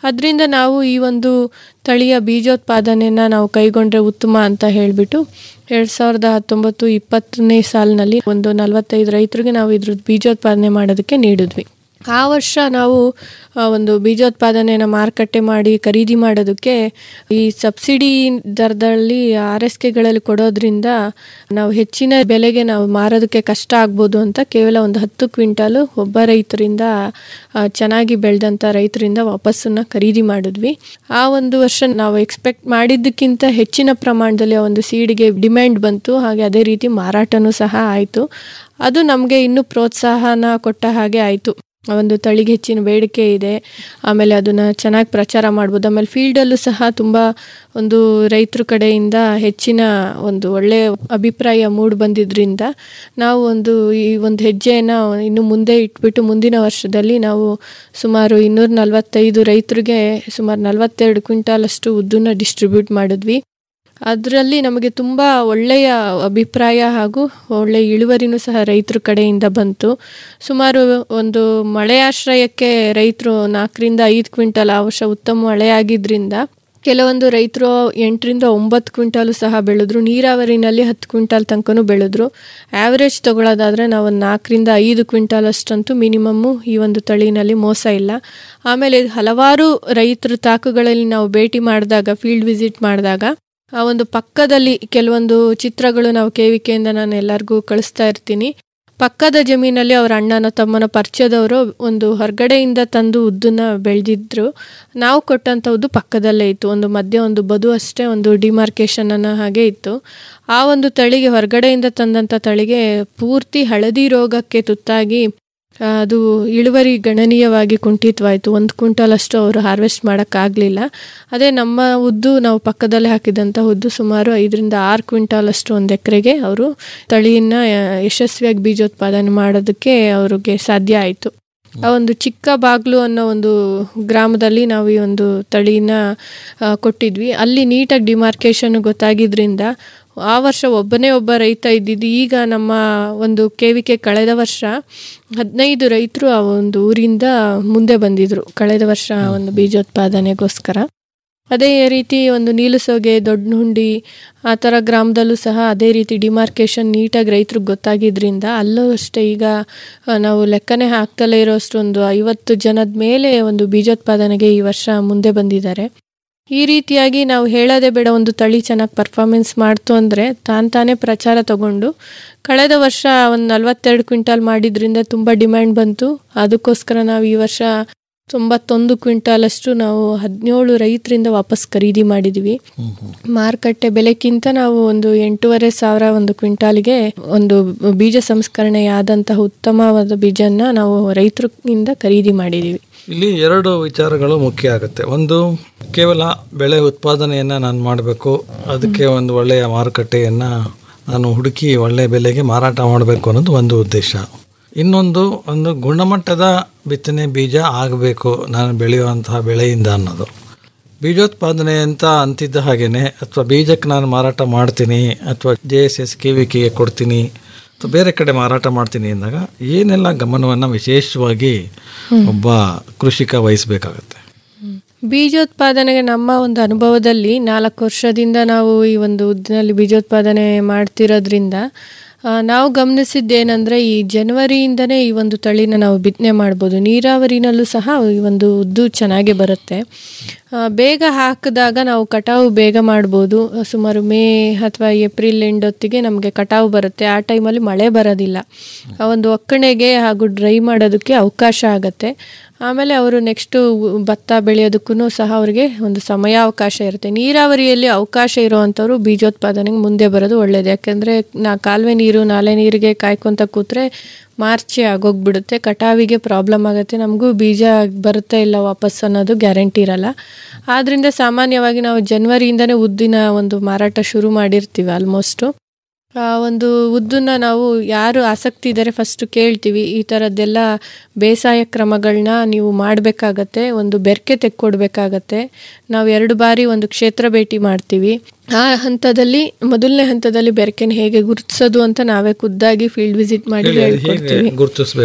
ಅದರಿಂದ ನಾವು ಈ ಒಂದು ತಳಿಯ ಬೀಜೋತ್ಪಾದನೆಯನ್ನು ನಾವು ಕೈಗೊಂಡ್ರೆ ಉತ್ತಮ ಅಂತ ಹೇಳಿಬಿಟ್ಟು ಎರಡು ಸಾವಿರದ ಹತ್ತೊಂಬತ್ತು ಇಪ್ಪತ್ತನೇ ಸಾಲಿನಲ್ಲಿ ಒಂದು ನಲವತ್ತೈದು ರೈತರಿಗೆ ನಾವು ಇದ್ರದ್ದು ಬೀಜೋತ್ಪಾದನೆ ಮಾಡೋದಕ್ಕೆ ನೀಡಿದ್ವಿ ಆ ವರ್ಷ ನಾವು ಆ, ಒಂದು ಬೀಜೋತ್ಪಾದನೆಯನ್ನು ಮಾರುಕಟ್ಟೆ ಮಾಡಿ ಖರೀದಿ ಮಾಡೋದಕ್ಕೆ ಈ ಸಬ್ಸಿಡಿ ದರದಲ್ಲಿ ಆರ್ ಎಸ್ ಕೆಗಳಲ್ಲಿ ಕೊಡೋದ್ರಿಂದ ನಾವು ಹೆಚ್ಚಿನ ಬೆಲೆಗೆ ನಾವು ಮಾರೋದಕ್ಕೆ ಕಷ್ಟ ಆಗ್ಬೋದು ಅಂತ ಕೇವಲ ಒಂದು ಹತ್ತು ಕ್ವಿಂಟಾಲು ಒಬ್ಬ ರೈತರಿಂದ ಆ, ಚೆನ್ನಾಗಿ ಬೆಳೆದಂಥ ರೈತರಿಂದ ವಾಪಸ್ಸನ್ನು ಖರೀದಿ ಮಾಡಿದ್ವಿ ಆ ಒಂದು ವರ್ಷ ನಾವು ಎಕ್ಸ್ಪೆಕ್ಟ್ ಮಾಡಿದ್ದಕ್ಕಿಂತ ಹೆಚ್ಚಿನ ಪ್ರಮಾಣದಲ್ಲಿ ಆ ಒಂದು ಸೀಡ್ಗೆ ಡಿಮ್ಯಾಂಡ್ ಬಂತು ಹಾಗೆ ಅದೇ ರೀತಿ ಮಾರಾಟನೂ ಸಹ ಆಯಿತು ಅದು ನಮಗೆ ಇನ್ನೂ ಪ್ರೋತ್ಸಾಹನ ಕೊಟ್ಟ ಹಾಗೆ ಆಯಿತು ಆ ಒಂದು ತಳಿಗೆ ಹೆಚ್ಚಿನ ಬೇಡಿಕೆ ಇದೆ ಆಮೇಲೆ ಅದನ್ನು ಚೆನ್ನಾಗಿ ಪ್ರಚಾರ ಮಾಡ್ಬೋದು ಆಮೇಲೆ ಫೀಲ್ಡಲ್ಲೂ ಸಹ ತುಂಬ ಒಂದು ರೈತರ ಕಡೆಯಿಂದ ಹೆಚ್ಚಿನ ಒಂದು ಒಳ್ಳೆಯ ಅಭಿಪ್ರಾಯ ಮೂಡಿ ಬಂದಿದ್ದರಿಂದ ನಾವು ಒಂದು ಈ ಒಂದು ಹೆಜ್ಜೆಯನ್ನು ಇನ್ನು ಮುಂದೆ ಇಟ್ಬಿಟ್ಟು ಮುಂದಿನ ವರ್ಷದಲ್ಲಿ ನಾವು ಸುಮಾರು ಇನ್ನೂರ ನಲವತ್ತೈದು ರೈತರಿಗೆ ಸುಮಾರು ನಲವತ್ತೆರಡು ಕ್ವಿಂಟಾಲಷ್ಟು ಉದ್ದನ್ನ ಡಿಸ್ಟ್ರಿಬ್ಯೂಟ್ ಮಾಡಿದ್ವಿ ಅದರಲ್ಲಿ ನಮಗೆ ತುಂಬ ಒಳ್ಳೆಯ ಅಭಿಪ್ರಾಯ ಹಾಗೂ ಒಳ್ಳೆಯ ಇಳುವರಿನೂ ಸಹ ರೈತರ ಕಡೆಯಿಂದ ಬಂತು ಸುಮಾರು ಒಂದು ಮಳೆಯಾಶ್ರಯಕ್ಕೆ ರೈತರು ನಾಲ್ಕರಿಂದ ಐದು ಕ್ವಿಂಟಲ್ ಆ ವರ್ಷ ಉತ್ತಮ ಮಳೆಯಾಗಿದ್ದರಿಂದ ಕೆಲವೊಂದು ರೈತರು ಎಂಟರಿಂದ ಒಂಬತ್ತು ಕ್ವಿಂಟಾಲು ಸಹ ಬೆಳೆದ್ರು ನೀರಾವರಿನಲ್ಲಿ ಹತ್ತು ಕ್ವಿಂಟಾಲ್ ತನಕನೂ ಬೆಳೆದ್ರು ಆ್ಯಾವ್ರೇಜ್ ತಗೊಳ್ಳೋದಾದರೆ ನಾವು ಒಂದು ನಾಲ್ಕರಿಂದ ಐದು ಕ್ವಿಂಟಾಲ್ ಅಷ್ಟಂತೂ ಮಿನಿಮಮ್ಮು ಈ ಒಂದು ತಳಿನಲ್ಲಿ ಮೋಸ ಇಲ್ಲ ಆಮೇಲೆ ಹಲವಾರು ರೈತರ ತಾಕುಗಳಲ್ಲಿ ನಾವು ಭೇಟಿ ಮಾಡಿದಾಗ ಫೀಲ್ಡ್ ವಿಸಿಟ್ ಮಾಡಿದಾಗ ಆ ಒಂದು ಪಕ್ಕದಲ್ಲಿ ಕೆಲವೊಂದು ಚಿತ್ರಗಳು ನಾವು ಕೆ ವಿ ಕೆಯಿಂದ ನಾನು ಎಲ್ಲರಿಗೂ ಕಳಿಸ್ತಾ ಇರ್ತೀನಿ ಪಕ್ಕದ ಜಮೀನಲ್ಲಿ ಅವ್ರ ಅಣ್ಣನ ತಮ್ಮನ ಪರಿಚಯದವರು ಒಂದು ಹೊರಗಡೆಯಿಂದ ತಂದು ಉದ್ದನ್ನ ಬೆಳೆದಿದ್ರು ನಾವು ಕೊಟ್ಟಂಥ ಉದ್ದು ಪಕ್ಕದಲ್ಲೇ ಇತ್ತು ಒಂದು ಮಧ್ಯೆ ಒಂದು ಬದು ಅಷ್ಟೇ ಒಂದು ಡಿಮಾರ್ಕೇಶನ್ ಅನ್ನೋ ಹಾಗೆ ಇತ್ತು ಆ ಒಂದು ತಳಿಗೆ ಹೊರಗಡೆಯಿಂದ ತಂದಂಥ ತಳಿಗೆ ಪೂರ್ತಿ ಹಳದಿ ರೋಗಕ್ಕೆ ತುತ್ತಾಗಿ ಆ, ಅದು ಇಳುವರಿ ಗಣನೀಯವಾಗಿ ಕುಂಠಿತವಾಯಿತು ಒಂದು ಕ್ವಿಂಟಲ್ ಅಷ್ಟು ಅವರು ಹಾರ್ವೆಸ್ಟ್ ಮಾಡೋಕ್ಕಾಗಲಿಲ್ಲ ಅದೇ ನಮ್ಮ ಉದ್ದು ನಾವು ಪಕ್ಕದಲ್ಲೇ ಹಾಕಿದಂಥ ಉದ್ದು ಸುಮಾರು ಐದರಿಂದ ಆರು ಕ್ವಿಂಟಾಲ್ ಅಷ್ಟು ಒಂದು ಎಕರೆಗೆ ಅವರು ತಳಿಯನ್ನು ಯಶಸ್ವಿಯಾಗಿ ಬೀಜೋತ್ಪಾದನೆ ಮಾಡೋದಕ್ಕೆ ಅವ್ರಿಗೆ ಸಾಧ್ಯ ಆಯಿತು ಆ ಒಂದು ಚಿಕ್ಕ ಬಾಗ್ಲು ಅನ್ನೋ ಒಂದು ಗ್ರಾಮದಲ್ಲಿ ನಾವು ಈ ಒಂದು ತಳಿನ ಆ, ಕೊಟ್ಟಿದ್ವಿ ಅಲ್ಲಿ ನೀಟಾಗಿ ಡಿಮಾರ್ಕೇಶನ್ ಗೊತ್ತಾಗಿದ್ರಿಂದ ಆ ವರ್ಷ ಒಬ್ಬನೇ ಒಬ್ಬ ರೈತ ಇದ್ದಿದ್ದು ಈಗ ನಮ್ಮ ಒಂದು ಕೆ ವಿ ಕೆ ಕಳೆದ ವರ್ಷ ಹದಿನೈದು ರೈತರು ಆ ಒಂದು ಊರಿಂದ ಮುಂದೆ ಬಂದಿದ್ರು ಕಳೆದ ವರ್ಷ ಒಂದು ಬೀಜೋತ್ಪಾದನೆಗೋಸ್ಕರ ಅದೇ ರೀತಿ ಒಂದು ನೀಲಸೋಗೆ ದೊಡ್ಡ ಹುಂಡಿ ಆ ಥರ ಗ್ರಾಮದಲ್ಲೂ ಸಹ ಅದೇ ರೀತಿ ಡಿಮಾರ್ಕೇಶನ್ ನೀಟಾಗಿ ರೈತರಿಗೆ ಗೊತ್ತಾಗಿದ್ರಿಂದ ಅಲ್ಲೂ ಅಷ್ಟೇ ಈಗ ಆ, ನಾವು ಲೆಕ್ಕನೇ ಹಾಕ್ತಲೇ ಇರೋಷ್ಟು ಒಂದು ಐವತ್ತು ಜನದ ಮೇಲೆ ಒಂದು ಬೀಜೋತ್ಪಾದನೆಗೆ ಈ ವರ್ಷ ಮುಂದೆ ಬಂದಿದ್ದಾರೆ ಈ ರೀತಿಯಾಗಿ ನಾವು ಹೇಳೋದೇ ಬೇಡ ಒಂದು ತಳಿ ಚೆನ್ನಾಗಿ ಪರ್ಫಾರ್ಮೆನ್ಸ್ ಮಾಡ್ತು ಅಂದರೆ ತಾನು ತಾನೇ ಪ್ರಚಾರ ತಗೊಂಡು ಕಳೆದ ವರ್ಷ ಒಂದು ನಲ್ವತ್ತೆರಡು ಕ್ವಿಂಟಾಲ್ ಮಾಡಿದ್ರಿಂದ ತುಂಬ ಡಿಮ್ಯಾಂಡ್ ಬಂತು ಅದಕ್ಕೋಸ್ಕರ ನಾವು ಈ ವರ್ಷ ತೊಂಬತ್ತೊಂದು ಕ್ವಿಂಟಾಲಷ್ಟು ನಾವು ಹದಿನೇಳು ರೈತರಿಂದ ವಾಪಸ್ ಖರೀದಿ ಮಾಡಿದ್ವಿ ಮಾರುಕಟ್ಟೆ ಬೆಲೆಕ್ಕಿಂತ ನಾವು ಒಂದು ಎಂಟೂವರೆ ಸಾವಿರ ಒಂದು ಕ್ವಿಂಟಾಲಿಗೆ ಒಂದು ಬೀಜ ಸಂಸ್ಕರಣೆಯಾದಂತಹ ಉತ್ತಮವಾದ ಬೀಜನ ನಾವು ರೈತರಿಂದ ಖರೀದಿ ಮಾಡಿದ್ದೀವಿ ಇಲ್ಲಿ ಎರಡು ವಿಚಾರಗಳು ಮುಖ್ಯ ಆಗುತ್ತೆ ಒಂದು ಕೇವಲ ಬೆಳೆ ಉತ್ಪಾದನೆಯನ್ನು ನಾನು ಮಾಡಬೇಕು ಅದಕ್ಕೆ ಒಂದು ಒಳ್ಳೆಯ ಮಾರುಕಟ್ಟೆಯನ್ನು ನಾನು ಹುಡುಕಿ ಒಳ್ಳೆಯ ಬೆಲೆಗೆ ಮಾರಾಟ ಮಾಡಬೇಕು ಅನ್ನೋದು ಒಂದು ಉದ್ದೇಶ ಇನ್ನೊಂದು ಒಂದು ಗುಣಮಟ್ಟದ ಬಿತ್ತನೆ ಬೀಜ ಆಗಬೇಕು ನಾನು ಬೆಳೆಯುವಂತಹ ಬೆಳೆಯಿಂದ ಅನ್ನೋದು ಬೀಜೋತ್ಪಾದನೆ ಅಂತ ಅಂತಿದ್ದ ಹಾಗೇನೆ ಅಥವಾ ಬೀಜಕ್ಕೆ ನಾನು ಮಾರಾಟ ಮಾಡ್ತೀನಿ ಅಥವಾ J S S K V ಕೆಗೆ ಕೊಡ್ತೀನಿ ಅಥವಾ ಬೇರೆ ಕಡೆ ಮಾರಾಟ ಮಾಡ್ತೀನಿ ಅಂದಾಗ ಏನೆಲ್ಲ ಗಮನವನ್ನು ವಿಶೇಷವಾಗಿ ಒಬ್ಬ ಕೃಷಿಕ ವಹಿಸಬೇಕಾಗತ್ತೆ ಬೀಜೋತ್ಪಾದನೆಗೆ ನಮ್ಮ ಒಂದು ಅನುಭವದಲ್ಲಿ ನಾಲ್ಕು ವರ್ಷದಿಂದ ನಾವು ಈ ಒಂದು ಉದ್ದಿನಲ್ಲಿ ಬೀಜೋತ್ಪಾದನೆ ಮಾಡ್ತಿರೋದ್ರಿಂದ ಆ, ನಾವು ಗಮನಿಸಿದ್ದೇನೆಂದರೆ ಈ ಜನವರಿಯಿಂದನೇ ಈ ಒಂದು ತಳಿನ ನಾವು ಬಿತ್ತನೆ ಮಾಡ್ಬೋದು ನೀರಾವರಿನಲ್ಲೂ ಸಹ ಈ ಒಂದು ಉದ್ದು ಚೆನ್ನಾಗೇ ಬರುತ್ತೆ ಆ, ಬೇಗ ಹಾಕಿದಾಗ ನಾವು ಕಟಾವು ಬೇಗ ಮಾಡ್ಬೋದು ಸುಮಾರು ಮೇ ಅಥವಾ ಏಪ್ರಿಲ್ ಎಂಡ್ ಹೊತ್ತಿಗೆ ನಮಗೆ ಕಟಾವು ಬರುತ್ತೆ ಆ ಟೈಮಲ್ಲಿ ಮಳೆ ಬರೋದಿಲ್ಲ ಆ ಒಂದು ಒಕ್ಕಣೆಗೆ ಹಾಗೂ ಡ್ರೈ ಮಾಡೋದಕ್ಕೆ ಅವಕಾಶ ಆಗುತ್ತೆ ಆಮೇಲೆ ಅವರು ನೆಕ್ಸ್ಟು ಭತ್ತ ಬೆಳೆಯೋದಕ್ಕೂ ಸಹ ಅವರಿಗೆ ಒಂದು ಸಮಯಾವಕಾಶ ಇರುತ್ತೆ ನೀರಾವರಿಯಲ್ಲಿ ಅವಕಾಶ ಇರುವಂಥವ್ರು ಬೀಜೋತ್ಪಾದನೆಗೆ ಮುಂದೆ ಬರೋದು ಒಳ್ಳೆಯದು ಯಾಕೆಂದರೆ ನಾ ಕಾಲುವೆ ನೀರು ನಾಲೆ ನೀರಿಗೆ ಕಾಯ್ಕೊತ ಕೂತ್ರೆ ಮಾರ್ಚೆ ಆಗೋಗ್ಬಿಡುತ್ತೆ ಕಟಾವಿಗೆ ಪ್ರಾಬ್ಲಮ್ ಆಗುತ್ತೆ ನಮಗೂ ಬೀಜ ಬರುತ್ತೆ ಇಲ್ಲ ವಾಪಸ್ ಅನ್ನೋದು ಗ್ಯಾರಂಟಿ ಇರಲ್ಲ ಆದ್ದರಿಂದ ಸಾಮಾನ್ಯವಾಗಿ ನಾವು ಜನವರಿಯಿಂದನೇ ಉದ್ದಿನ ಒಂದು ಮಾರಾಟ ಶುರು ಮಾಡಿರ್ತೀವಿ ಆಲ್ಮೋಸ್ಟು ಆ ಒಂದು ಉದ್ದನ್ನ ನಾವು ಯಾರು ಆಸಕ್ತಿ ಇದ್ದಾರೆ ಫಸ್ಟ್ ಕೇಳ್ತೀವಿ ಈ ಥರದ್ದೆಲ್ಲ ಬೇಸಾಯ ಕ್ರಮಗಳನ್ನ ನೀವು ಮಾಡಬೇಕಾಗತ್ತೆ ಒಂದು ಬೆರಕೆ ತೆಕ್ಕೊಡ್ಬೇಕಾಗತ್ತೆ ನಾವು ಎರಡು ಬಾರಿ ಒಂದು ಕ್ಷೇತ್ರ ಭೇಟಿ ಮಾಡ್ತೀವಿ ಆ ಹಂತದಲ್ಲಿ ಮೊದಲನೇ ಹಂತದಲ್ಲಿ ಬೆರಕೆನ ಹೇಗೆ ಗುರುತಿಸೋದು ಅಂತ ನಾವೇ ಖುದ್ದಾಗಿ ಫೀಲ್ಡ್ ವಿಸಿಟ್ ಮಾಡಿ ಹೇಳಿ ಅದು ಹೇಗೆ ಹೇಳ್ಕೊಡ್ತೀವಿ ಗುರುತಿಸ್ಬೇಕು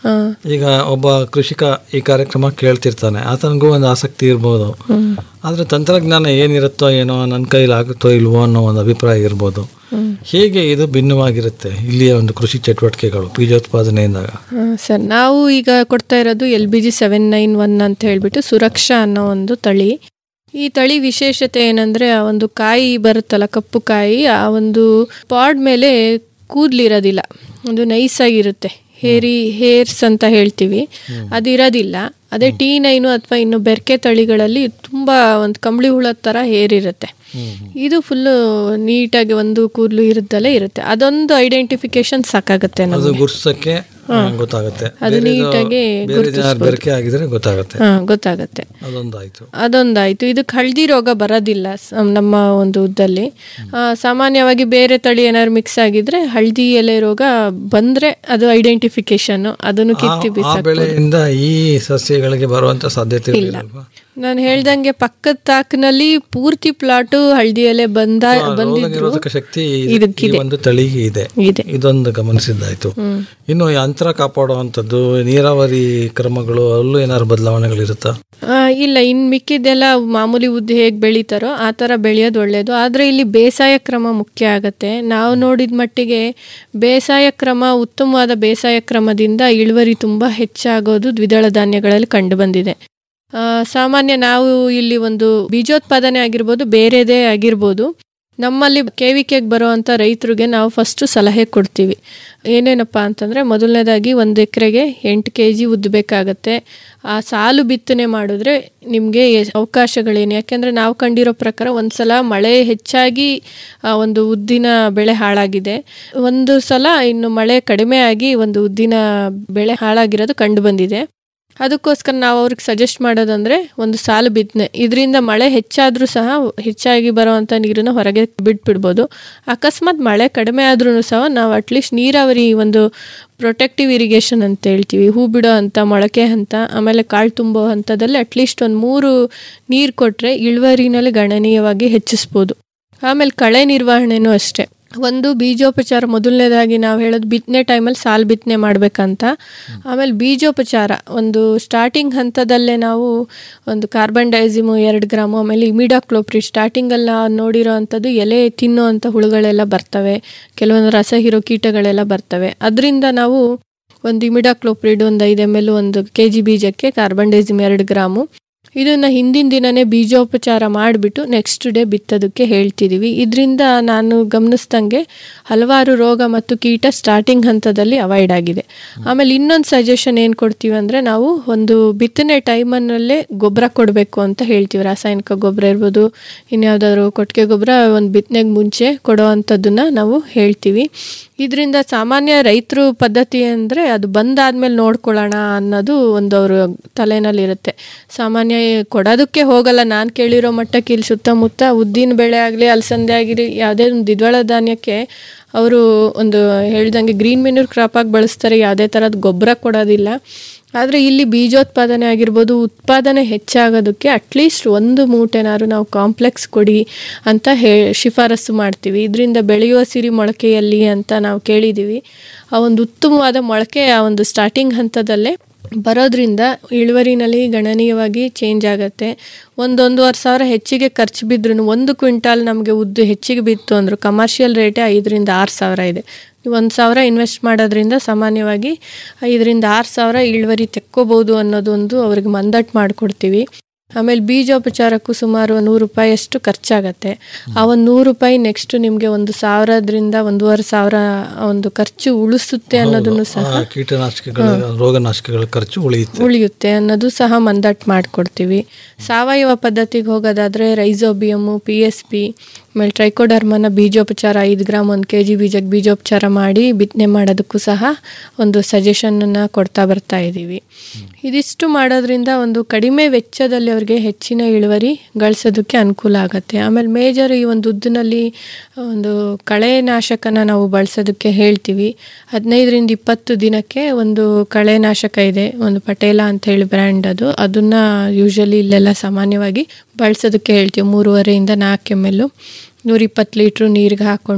ಹಾ. ಈಗ ಒಬ್ಬ ಕೃಷಿಕ ಈ ಕಾರ್ಯಕ್ರಮ ಕೇಳ್ತಿರ್ತಾನೆ ಆತನಿಗೂ ಒಂದು ಆಸಕ್ತಿ ಇರ್ಬೋದು ಹ್ಮ್. ಆದರೆ ತಂತ್ರಜ್ಞಾನ ಏನಿರುತ್ತೋ ಏನೋ ನನ್ನ ಕೈಲಿ ಆಗುತ್ತೋ ಇಲ್ವೋ ಅನ್ನೋ ಒಂದು ಅಭಿಪ್ರಾಯ ಇರ್ಬೋದು ಹ್ಮ್. ಹೇಗೆ ಇದು ಭಿನ್ನವಾಗಿರುತ್ತೆ ಇಲ್ಲಿಯ ಒಂದು ಕೃಷಿ ಚಟುವಟಿಕೆಗಳು ಬೀಜೋತ್ಪಾದನೆಯಿಂದಾಗ ಹಾ, ಸರ್ ನಾವು ಈಗ ಕೊಡ್ತಾ ಇರೋದು L B G seven nine one ಅಂತ ಹೇಳ್ಬಿಟ್ಟು ಸುರಕ್ಷಾ ಅನ್ನೋ ಒಂದು ತಳಿ ಈ ತಳಿ ವಿಶೇಷತೆ ಏನಂದ್ರೆ ಆ ಒಂದು ಕಾಯಿ ಬರುತ್ತಲ್ಲ ಕಪ್ಪು ಕಾಯಿ ಆ ಒಂದು ಪಾಡ್ ಮೇಲೆ ಕೂದ್ಲಿರೋದಿಲ್ಲ ಒಂದು ನೈಸ್ ಆಗಿರುತ್ತೆ ಹೇರಿ ಹೇರ್ಸ್ ಅಂತ ಹೇಳ್ತೀವಿ ಅದಿರೋದಿಲ್ಲ ಅದೇ ಟಿ ನೈನು ಅಥವಾ ಇನ್ನು ಬೆರ್ಕೆ ತಳಿಗಳಲ್ಲಿ ತುಂಬಾ ಒಂದು ಕಂಬಳಿ ಹುಳದ ಥರ ಹೇರ್ ಇರುತ್ತೆ ಇದು ಫುಲ್ಲು ನೀಟಾಗಿ ಒಂದು ಕೂದಲು ಇರುತ್ತಲೇ ಇರುತ್ತೆ ಅದೊಂದು ಐಡೆಂಟಿಫಿಕೇಶನ್ ಸಾಕಾಗುತ್ತೆ ಅದು ನಮಗೆ ಗುರ್ಸಕ್ಕೆ ಹಾ. ಗೊತ್ತಾಗುತ್ತೆ ಅದು ಬೇರೆದು- ನೀಟಾಗಿ ಬೇರೆ ಜನ ಗುರುತಿಸ್ಬೋದು. ಬೆರಕೆ ಆಗಿದ್ರೆ ಗೊತ್ತಾಗುತ್ತೆ ಹಾ ಗೊತ್ತಾಗತ್ತೆ ಅದೊಂದಾಯ್ತು ಅದೊಂದಾಯ್ತು ಇದಕ್ಕೆ ಹಳದಿ ರೋಗ ಬರೋದಿಲ್ಲ ಸ- ನಮ್ಮ ಒಂದು ಉದ್ದಲ್ಲಿ ಆ, ಸಾಮಾನ್ಯವಾಗಿ ಬೇರೆ ತಳಿ ಏನಾದ್ರು ಮಿಕ್ಸ್ ಆಗಿದ್ರೆ ಹಳದಿ ಎಲೆ ರೋಗ ಬಂದ್ರೆ ಅದು ಐಡೆಂಟಿಫಿಕೇಶನ್ ಅದನ್ನು ಕಿತ್ತಿ ಆ ಬಿಸಾಕ್ಬೋದು ಬೆಳೆಯಿಂದ ಈ ಸಸ್ಯಗಳಿಗೆ ಬರುವಂತ ಸಾಧ್ಯತೆ ಇಲ್ಲ ಇರಲ್ವಾ ನಾನು ಹೇಳ್ದಂಗೆ ಪಕ್ಕದ ತಾಕ್ನಲ್ಲಿ ಪೂರ್ತಿ ಪ್ಲಾಟು ಹಳದಿ ಎಲೆ ಬಂದ ಬಂದಿದ್ರು ನಿರೋಧಕ ಶಕ್ತಿ ಈ- ಈ ಇದಕ್ಕಿದೆ ಒಂದು ತಳಿಗೆ ಇದೆ ಇದೆ ಇದೊಂದು ಗಮನಿಸಿದ್ದಾಯ್ತು ಹ್ಮ್. ಇನ್ನು ಈ ಅಂತರ ಕಾಪಾಡುವಂಥದ್ದು ನೀರಾವರಿ ಕ್ರಮಗಳು ಅಲ್ಲೂ ಏನಾದ್ರು ಬದಲಾವಣೆಗಳಿರುತ್ತಾ ಆ, ಇಲ್ಲ ಇನ್ನು ಮಿಕ್ಕಿದ್ದೆಲ್ಲ ಮಾಮೂಲಿ ಉದ್ದು ಹೇಗೆ ಬೆಳೀತಾರೋ ಆ ಥರ ಬೆಳೆಯೋದು ಒಳ್ಳೆಯದು ಆದರೆ ಇಲ್ಲಿ ಬೇಸಾಯ ಕ್ರಮ ಮುಖ್ಯ ಆಗತ್ತೆ ನಾವು ನೋಡಿದ ಮಟ್ಟಿಗೆ ಬೇಸಾಯ ಕ್ರಮ ಉತ್ತಮವಾದ ಬೇಸಾಯ ಕ್ರಮದಿಂದ ಇಳುವರಿ ತುಂಬ ಹೆಚ್ಚಾಗೋದು ದ್ವಿದಳ ಧಾನ್ಯಗಳಲ್ಲಿ ಕಂಡುಬಂದಿದೆ ಆ, ಸಾಮಾನ್ಯ ನಾವು ಇಲ್ಲಿ ಒಂದು ಬೀಜೋತ್ಪಾದನೆ ಆಗಿರ್ಬೋದು ಬೇರೆದೇ ಆಗಿರ್ಬೋದು ನಮ್ಮಲ್ಲಿ ಕೆ ವಿ ಕೆಗೆ ಬರೋವಂಥ ರೈತರಿಗೆ ನಾವು ಫಸ್ಟು ಸಲಹೆ ಕೊಡ್ತೀವಿ ಏನೇನಪ್ಪ ಅಂತಂದರೆ ಮೊದಲನೇದಾಗಿ ಒಂದು ಎಕರೆಗೆ ಎಂಟು ಕೆ ಜಿ ಉದ್ದು ಬೇಕಾಗತ್ತೆ ಆ ಸಾಲು ಬಿತ್ತನೆ ಮಾಡಿದ್ರೆ ನಿಮಗೆ ಅವಕಾಶಗಳೇನು ಯಾಕೆಂದರೆ ನಾವು ಕಂಡಿರೋ ಪ್ರಕಾರ ಒಂದು ಸಲ ಮಳೆ ಹೆಚ್ಚಾಗಿ ಆ ಒಂದು ಉದ್ದಿನ ಬೆಳೆ ಹಾಳಾಗಿದೆ ಒಂದು ಸಲ ಇನ್ನು ಮಳೆ ಕಡಿಮೆ ಆಗಿ ಒಂದು ಉದ್ದಿನ ಬೆಳೆ ಹಾಳಾಗಿರೋದು ಕಂಡು ಬಂದಿದೆ ಅದಕ್ಕೋಸ್ಕರ ನಾವು ಅವ್ರಿಗೆ ಸಜೆಸ್ಟ್ ಮಾಡೋದಂದ್ರೆ ಒಂದು ಸಾಲು ಬಿತ್ತನೆ ಇದರಿಂದ ಮಳೆ ಹೆಚ್ಚಾದರೂ ಸಹ ಹೆಚ್ಚಾಗಿ ಬರುವಂಥ ನೀರನ್ನು ಹೊರಗೆ ಬಿಟ್ಬಿಡ್ಬೋದು ಅಕಸ್ಮಾತ್ ಮಳೆ ಕಡಿಮೆ ಆದ್ರೂ ಸಹ ನಾವು ಅಟ್ಲೀಸ್ಟ್ ನೀರಾವರಿ ಒಂದು ಪ್ರೊಟೆಕ್ಟಿವ್ ಇರಿಗೇಷನ್ ಅಂತ ಹೇಳ್ತೀವಿ ಹೂ ಬಿಡೋ ಹಂತ ಮೊಳಕೆ ಹಂತ ಆಮೇಲೆ ಕಾಳು ತುಂಬೋ ಹಂತದಲ್ಲಿ ಅಟ್ಲೀಸ್ಟ್ ಒಂದು ಮೂರು ನೀರು ಕೊಟ್ಟರೆ ಇಳುವರಿನಲ್ಲಿ ಗಣನೀಯವಾಗಿ ಹೆಚ್ಚಿಸ್ಬೋದು ಆಮೇಲೆ ಕಳೆ ನಿರ್ವಹಣೆನೂ ಅಷ್ಟೇ ಒಂದು ಬೀಜೋಪಚಾರ ಮೊದಲನೇದಾಗಿ ನಾವು ಹೇಳೋದು ಬಿತ್ತನೆ ಟೈಮಲ್ಲಿ ಸಾಲು ಬಿತ್ತನೆ ಮಾಡಬೇಕಂತ ಆಮೇಲೆ ಬೀಜೋಪಚಾರ ಒಂದು ಸ್ಟಾರ್ಟಿಂಗ್ ಹಂತದಲ್ಲೇ ನಾವು ಒಂದು ಕಾರ್ಬನ್ ಡೈಸಿಮು ಎರಡು ಗ್ರಾಮು ಆಮೇಲೆ ಇಮಿಡಾಕ್ಲೋಪ್ರಿ ಸ್ಟಾರ್ಟಿಂಗಲ್ಲಿ ನಾವು ನೋಡಿರೋ ಅಂಥದ್ದು ಎಲೆ ತಿನ್ನೋ ಅಂಥ ಹುಳುಗಳೆಲ್ಲ ಬರ್ತವೆ ಕೆಲವೊಂದು ರಸ ಹೀರೋ ಕೀಟಗಳೆಲ್ಲ ಬರ್ತವೆ ಅದರಿಂದ ನಾವು ಒಂದು ಇಮಿಡಾಕ್ಲೋಪ್ರಿಡ್ ಒಂದು ಐದು ಎಮ್ ಎಲ್ ಒಂದು ಕೆ ಜಿ ಬೀಜಕ್ಕೆ ಕಾರ್ಬನ್ ಡೈಸಿಮ್ ಎರಡು ಗ್ರಾಮು ಇದನ್ನು ಹಿಂದಿನ ದಿನನೇ ಬೀಜೋಪಚಾರ ಮಾಡಿಬಿಟ್ಟು ನೆಕ್ಸ್ಟ್ ಡೇ ಬಿತ್ತೋದಕ್ಕೆ ಹೇಳ್ತಿದ್ದೀವಿ ಇದರಿಂದ ನಾನು ಗಮನಿಸ್ದಂಗೆ ಹಲವಾರು ರೋಗ ಮತ್ತು ಕೀಟ ಸ್ಟಾರ್ಟಿಂಗ್ ಹಂತದಲ್ಲಿ ಅವಾಯ್ಡ್ ಆಗಿದೆ ಆಮೇಲೆ ಇನ್ನೊಂದು ಸಜೆಷನ್ ಏನು ಕೊಡ್ತೀವಿ ಅಂದರೆ ನಾವು ಒಂದು ಬಿತ್ತನೆ ಟೈಮನ್ನಲ್ಲೇ ಗೊಬ್ಬರ ಕೊಡಬೇಕು ಅಂತ ಹೇಳ್ತೀವಿ ರಾಸಾಯನಿಕ ಗೊಬ್ಬರ ಇರ್ಬೋದು ಇನ್ಯಾವುದಾದ್ರು ಕೊಟ್ಟಿಗೆ ಗೊಬ್ಬರ ಒಂದು ಬಿತ್ತನೆಗೆ ಮುಂಚೆ ಕೊಡೋ ಅಂಥದ್ದನ್ನ ನಾವು ಹೇಳ್ತೀವಿ ಇದರಿಂದ ಸಾಮಾನ್ಯ ರೈತರು ಪದ್ಧತಿ ಅಂದರೆ ಅದು ಬಂದಾದ್ಮೇಲೆ ನೋಡ್ಕೊಳ್ಳೋಣ ಅನ್ನೋದು ಒಂದು ಅವರು ತಲೆನಲ್ಲಿರುತ್ತೆ ಸಾಮಾನ್ಯ ಕೊಡೋದಕ್ಕೆ ಹೋಗಲ್ಲ ನಾನು ಕೇಳಿರೋ ಮಟ್ಟಕ್ಕೆ ಇಲ್ಲಿ ಸುತ್ತಮುತ್ತ ಉದ್ದಿನ ಬೆಳೆ ಆಗಲಿ ಅಲಸಂದೆ ಆಗಿರಲಿ ಯಾವುದೇ ಒಂದು ದ್ವಿದಳ ಧಾನ್ಯಕ್ಕೆ ಅವರು ಒಂದು ಹೇಳ್ದಂಗೆ ಗ್ರೀನ್ ಮೆನ್ಯೂರ್ ಕ್ರಾಪಾಗಿ ಬಳಸ್ತಾರೆ ಯಾವುದೇ ಥರದ ಗೊಬ್ಬರ ಕೊಡೋದಿಲ್ಲ ಆದರೆ ಇಲ್ಲಿ ಬೀಜೋತ್ಪಾದನೆ ಆಗಿರ್ಬೋದು ಉತ್ಪಾದನೆ ಹೆಚ್ಚಾಗೋದಕ್ಕೆ ಅಟ್ಲೀಸ್ಟ್ ಒಂದು ಮೂಟೆನಾದ್ರು ನಾವು ಕಾಂಪ್ಲೆಕ್ಸ್ ಕೊಡಿ ಅಂತ ಹೇ ಶಿಫಾರಸು ಮಾಡ್ತೀವಿ ಇದರಿಂದ ಬೆಳೆಯುವ ಸಿರಿ ಮೊಳಕೆಯಲ್ಲಿ ಅಂತ ನಾವು ಕೇಳಿದ್ದೀವಿ ಆ ಒಂದು ಉತ್ತಮವಾದ ಮೊಳಕೆ ಆ ಒಂದು ಸ್ಟಾರ್ಟಿಂಗ್ ಹಂತದಲ್ಲೇ ಬರೋದ್ರಿಂದ ಇಳುವರಿನಲ್ಲಿ ಗಣನೀಯವಾಗಿ ಚೇಂಜ್ ಆಗುತ್ತೆ ಒಂದೊಂದುವರೆ ಸಾವಿರ ಹೆಚ್ಚಿಗೆ ಖರ್ಚು ಬಿದ್ರೂ ಒಂದು ಕ್ವಿಂಟಾಲ್ ನಮಗೆ ಉದ್ದು ಹೆಚ್ಚಿಗೆ ಬಿತ್ತು ಅಂದರು ಕಮರ್ಷಿಯಲ್ ರೇಟೇ ಐದರಿಂದ ಆರು ಸಾವಿರ ಇದೆ ಒಂದು ಸಾವಿರ ಇನ್ವೆಸ್ಟ್ ಮಾಡೋದ್ರಿಂದ ಸಾಮಾನ್ಯವಾಗಿ ಐದರಿಂದ ಆರು ಸಾವಿರ ಇಳುವರಿ ತೆಕ್ಕೋಬೋದು ಅನ್ನೋದೊಂದು ಅವ್ರಿಗೆ ಮಂದಟ್ಟು ಮಾಡಿಕೊಡ್ತೀವಿ ಆಮೇಲೆ ಬೀಜೋಪಚಾರಕ್ಕೂ ಸುಮಾರು ನೂರು ರೂಪಾಯಿ ಅಷ್ಟು ಖರ್ಚಾಗತ್ತೆ ಆ ಒಂದು ನೂರು ರೂಪಾಯಿ ನೆಕ್ಸ್ಟ್ ನಿಮಗೆ ಒಂದು ಸಾವಿರದ್ರಿಂದ ಒಂದೂವರೆ ಸಾವಿರ ಒಂದು ಖರ್ಚು ಉಳಿಸುತ್ತೆ ಅನ್ನೋದನ್ನು ಸಹ ಆ ಕೀಟನಾಶಕಗಳ ರೋಗನಾಶಕಗಳ ಖರ್ಚು ಉಳಿಯುತ್ತೆ ಉಳಿಯುತ್ತೆ ಅನ್ನೋದು ಸಹ ಮಂದಟ್ಟು ಮಾಡಿಕೊಡ್ತೀವಿ ಸಾವಯವ ಪದ್ಧತಿಗೆ ಹೋಗೋದಾದರೆ ರೈಸೋಬಿಯಮ್ಮು ಪಿ ಎಸ್ ಪಿ ಆಮೇಲೆ ಟ್ರೈಕೋಡರ್ಮನ ಬೀಜೋಪಚಾರ ಐದು ಗ್ರಾಮ್ ಒಂದು ಕೆ ಜಿ ಬೀಜಕ್ಕೆ ಬೀಜೋಪಚಾರ ಮಾಡಿ ಬಿತ್ತನೆ ಮಾಡೋದಕ್ಕೂ ಸಹ ಒಂದು ಸಜೆಷನನ್ನು ಕೊಡ್ತಾ ಬರ್ತಾ ಇದ್ದೀವಿ ಇದಿಷ್ಟು ಮಾಡೋದ್ರಿಂದ ಒಂದು ಕಡಿಮೆ ವೆಚ್ಚದಲ್ಲಿ ಅವ್ರಿಗೆ ಹೆಚ್ಚಿನ ಇಳುವರಿ ಗಳಿಸೋದಕ್ಕೆ ಅನುಕೂಲ ಆಗುತ್ತೆ ಆಮೇಲೆ ಮೇಜರ್ ಈ ಒಂದು ಉದ್ದಿನಲ್ಲಿ ಒಂದು ಕಳೆನಾಶಕನ ನಾವು ಬಳಸೋದಕ್ಕೆ ಹೇಳ್ತೀವಿ ಹದಿನೈದರಿಂದ ಇಪ್ಪತ್ತು ದಿನಕ್ಕೆ ಒಂದು ಕಳೆನಾಶಕ ಇದೆ ಒಂದು ಪಟೇಲ ಅಂತ ಹೇಳಿ ಬ್ರ್ಯಾಂಡ್ ಅದು ಅದನ್ನ ಯೂಶಲಿ ಇಲ್ಲೆಲ್ಲ ಸಾಮಾನ್ಯವಾಗಿ ಬಳಸೋದಕ್ಕೆ ಹೇಳ್ತೀವಿ ಮೂರುವರೆಯಿಂದ ನಾಲ್ಕು ಎಮ್ ಎಲ್ ನೂರಿಪ್ಪತ್ತು ಲೀಟ್ರು ನೀರಿಗೆ ಹಾಕ್ಕೊಂಡು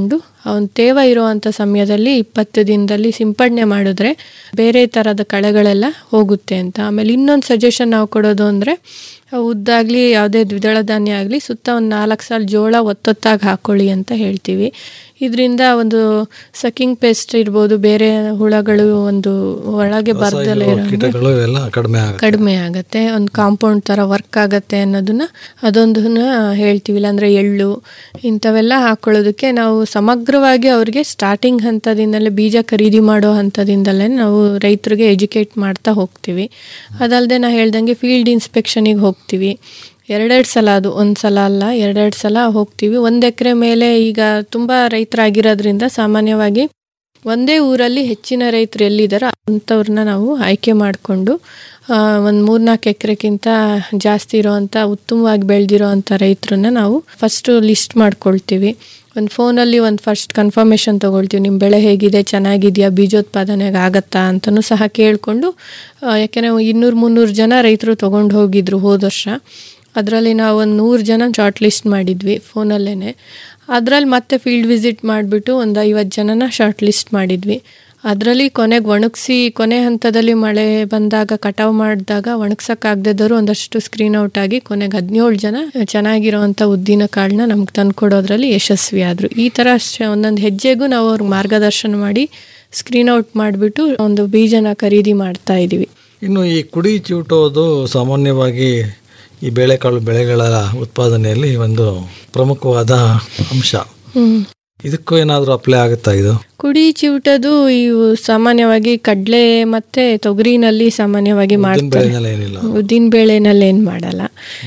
ಒಂದು ತೇವ ಇರುವಂಥ ಸಮಯದಲ್ಲಿ ಇಪ್ಪತ್ತು ದಿನದಲ್ಲಿ ಸಿಂಪಡಣೆ ಮಾಡಿದ್ರೆ ಬೇರೆ ಥರದ ಕಳೆಗಳೆಲ್ಲ ಹೋಗುತ್ತೆ ಅಂತ ಆಮೇಲೆ ಇನ್ನೊಂದು ಸಜೆಷನ್ ನಾವು ಕೊಡೋದು ಅಂದರೆ ಉದ್ದಾಗಲಿ ಯಾವುದೇ ದ್ವಿದಳ ಧಾನ್ಯ ಆಗಲಿ ಸುತ್ತ ಒಂದು ನಾಲ್ಕು ಸಾಲ ಜೋಳ ಒತ್ತೊತ್ತಾಗಿ ಹಾಕ್ಕೊಳ್ಳಿ ಅಂತ ಹೇಳ್ತೀವಿ ಇದರಿಂದ ಒಂದು ಸಕಿಂಗ್ ಪೇಸ್ಟ್ ಇರ್ಬೋದು ಬೇರೆ ಹುಳಗಳು ಒಂದು ಒಳಗೆ ಬರ್ದಲೇ ಇರೋ ಕೀಟಗಳು ಎಲ್ಲ ಕಡಿಮೆ ಆಗುತ್ತೆ ಕಡಿಮೆ ಆಗುತ್ತೆ ಒಂದು ಕಾಂಪೌಂಡ್ ಥರ ವರ್ಕ್ ಆಗುತ್ತೆ ಅನ್ನೋದನ್ನ ಅದೊಂದನ್ನ ಹೇಳ್ತೀವಿ ಇಲ್ಲಾಂದರೆ ಎಳ್ಳು ಇಂಥವೆಲ್ಲ ಹಾಕ್ಕೊಳ್ಳೋದಕ್ಕೆ ನಾವು ಸಮಗ್ರವಾಗಿ ಅವ್ರಿಗೆ ಸ್ಟಾರ್ಟಿಂಗ್ ಹಂತದಿಂದಲೇ ಬೀಜ ಖರೀದಿ ಮಾಡೋ ಹಂತದಿಂದಲೇ ನಾವು ರೈತರಿಗೆ ಎಜುಕೇಟ್ ಮಾಡ್ತಾ ಹೋಗ್ತೀವಿ ಅದಲ್ಲದೆ ನಾ ಹೇಳ್ದಂಗೆ ಫೀಲ್ಡ್ ಇನ್ಸ್ಪೆಕ್ಷನಿಗೆ ಹೋಗ್ತೀವಿ ಎರಡೆರಡು ಸಲ ಅದು ಒಂದು ಸಲ ಅಲ್ಲ ಎರಡೆರಡು ಸಲ ಹೋಗ್ತೀವಿ ಒಂದು ಎಕರೆ ಮೇಲೆ ಈಗ ತುಂಬ ರೈತರಾಗಿರೋದ್ರಿಂದ ಸಾಮಾನ್ಯವಾಗಿ ಒಂದೇ ಊರಲ್ಲಿ ಹೆಚ್ಚಿನ ರೈತರು ಎಲ್ಲಿದ್ದಾರೋ ಅಂಥವ್ರನ್ನ ನಾವು ಆಯ್ಕೆ ಮಾಡಿಕೊಂಡು ಒಂದು ಮೂರ್ನಾಲ್ಕು ಎಕರೆಗಿಂತ ಜಾಸ್ತಿ ಇರೋವಂಥ ಉತ್ತಮವಾಗಿ ಬೆಳೆದಿರೋ ಅಂಥ ರೈತರನ್ನ ನಾವು ಫಸ್ಟು ಲಿಸ್ಟ್ ಮಾಡ್ಕೊಳ್ತೀವಿ ಒಂದು ಫೋನಲ್ಲಿ ಒಂದು ಫಸ್ಟ್ ಕನ್ಫರ್ಮೇಷನ್ ತೊಗೊಳ್ತೀವಿ ನಿಮ್ಮ ಬೆಳೆ ಹೇಗಿದೆ ಚೆನ್ನಾಗಿದೆಯಾ ಬೀಜೋತ್ಪಾದನೆಗೆ ಆಗತ್ತಾ ಅಂತಲೂ ಸಹ ಕೇಳಿಕೊಂಡು ಯಾಕೆಂದರೆ ಇನ್ನೂರು ಮುನ್ನೂರು ಜನ ರೈತರು ತೊಗೊಂಡು ಹೋಗಿದ್ರು ಹೋದ ವರ್ಷ ಅದರಲ್ಲಿ ನಾವು ಒಂದು ನೂರು ಜನ ಶಾರ್ಟ್ ಲಿಸ್ಟ್ ಮಾಡಿದ್ವಿ ಫೋನಲ್ಲೇ ಅದರಲ್ಲಿ ಮತ್ತೆ ಫೀಲ್ಡ್ ವಿಸಿಟ್ ಮಾಡಿಬಿಟ್ಟು ಒಂದು ಐವತ್ತು ಜನನ ಶಾರ್ಟ್ ಲಿಸ್ಟ್ ಮಾಡಿದ್ವಿ ಅದರಲ್ಲಿ ಕೊನೆಗೆ ಒಣಗಿಸಿ ಕೊನೆ ಹಂತದಲ್ಲಿ ಮಳೆ ಬಂದಾಗ ಕಟಾವು ಮಾಡಿದಾಗ ಒಣಗ್ಸೋಕ್ಕಾಗದಿದ್ದವರು ಒಂದಷ್ಟು ಸ್ಕ್ರೀನ್ ಔಟ್ ಆಗಿ ಕೊನೆಗೆ ಹದಿನೇಳು ಜನ ಚೆನ್ನಾಗಿರೋವಂಥ ಉದ್ದಿನ ಕಾಳನ್ನ ನಮ್ಗೆ ತಂದ್ಕೊಡೋದ್ರಲ್ಲಿ ಯಶಸ್ವಿ ಆದರು ಈ ಥರ ಶ- ಒಂದೊಂದು ಹೆಜ್ಜೆಗೂ ನಾವು ಅವ್ರಿಗೆ ಮಾರ್ಗದರ್ಶನ ಮಾಡಿ ಸ್ಕ್ರೀನ್ ಔಟ್ ಮಾಡಿಬಿಟ್ಟು ಒಂದು ಬೀಜನ ಖರೀದಿ ಮಾಡ್ತಾ ಇದ್ದೀವಿ ಇನ್ನು ಈ ಕುಡಿ ಚಿವುಟೋದು ಸಾಮಾನ್ಯವಾಗಿ ಈ ಬೇಳೆಕಾಳು ಬೆಳೆಗಳ ಉತ್ಪಾದನೆಯಲ್ಲಿ ಒಂದು ಪ್ರಮುಖವಾದ ಅಂಶ ಹ್ಮ್. ಇದಕ್ಕೂ ಏನಾದರೂ ಅಪ್ಲೈ ಆಗುತ್ತಾ ಇದು ಕುಡಿ ಚಿವುಟದು ಇವು ಸಾಮಾನ್ಯವಾಗಿ ಕಡಲೆ ಮತ್ತೆ ತೊಗರಿನಲ್ಲಿ ಸಾಮಾನ್ಯವಾಗಿ ಮಾಡ್ತಾರೆ ಬೆಳೆನಲ್ಲಿ ಏನಿಲ್ಲ ಉದ್ದಿನ ಬೇಳೆನಲ್ಲಿ ಏನು ಮಾಡಲ್ಲ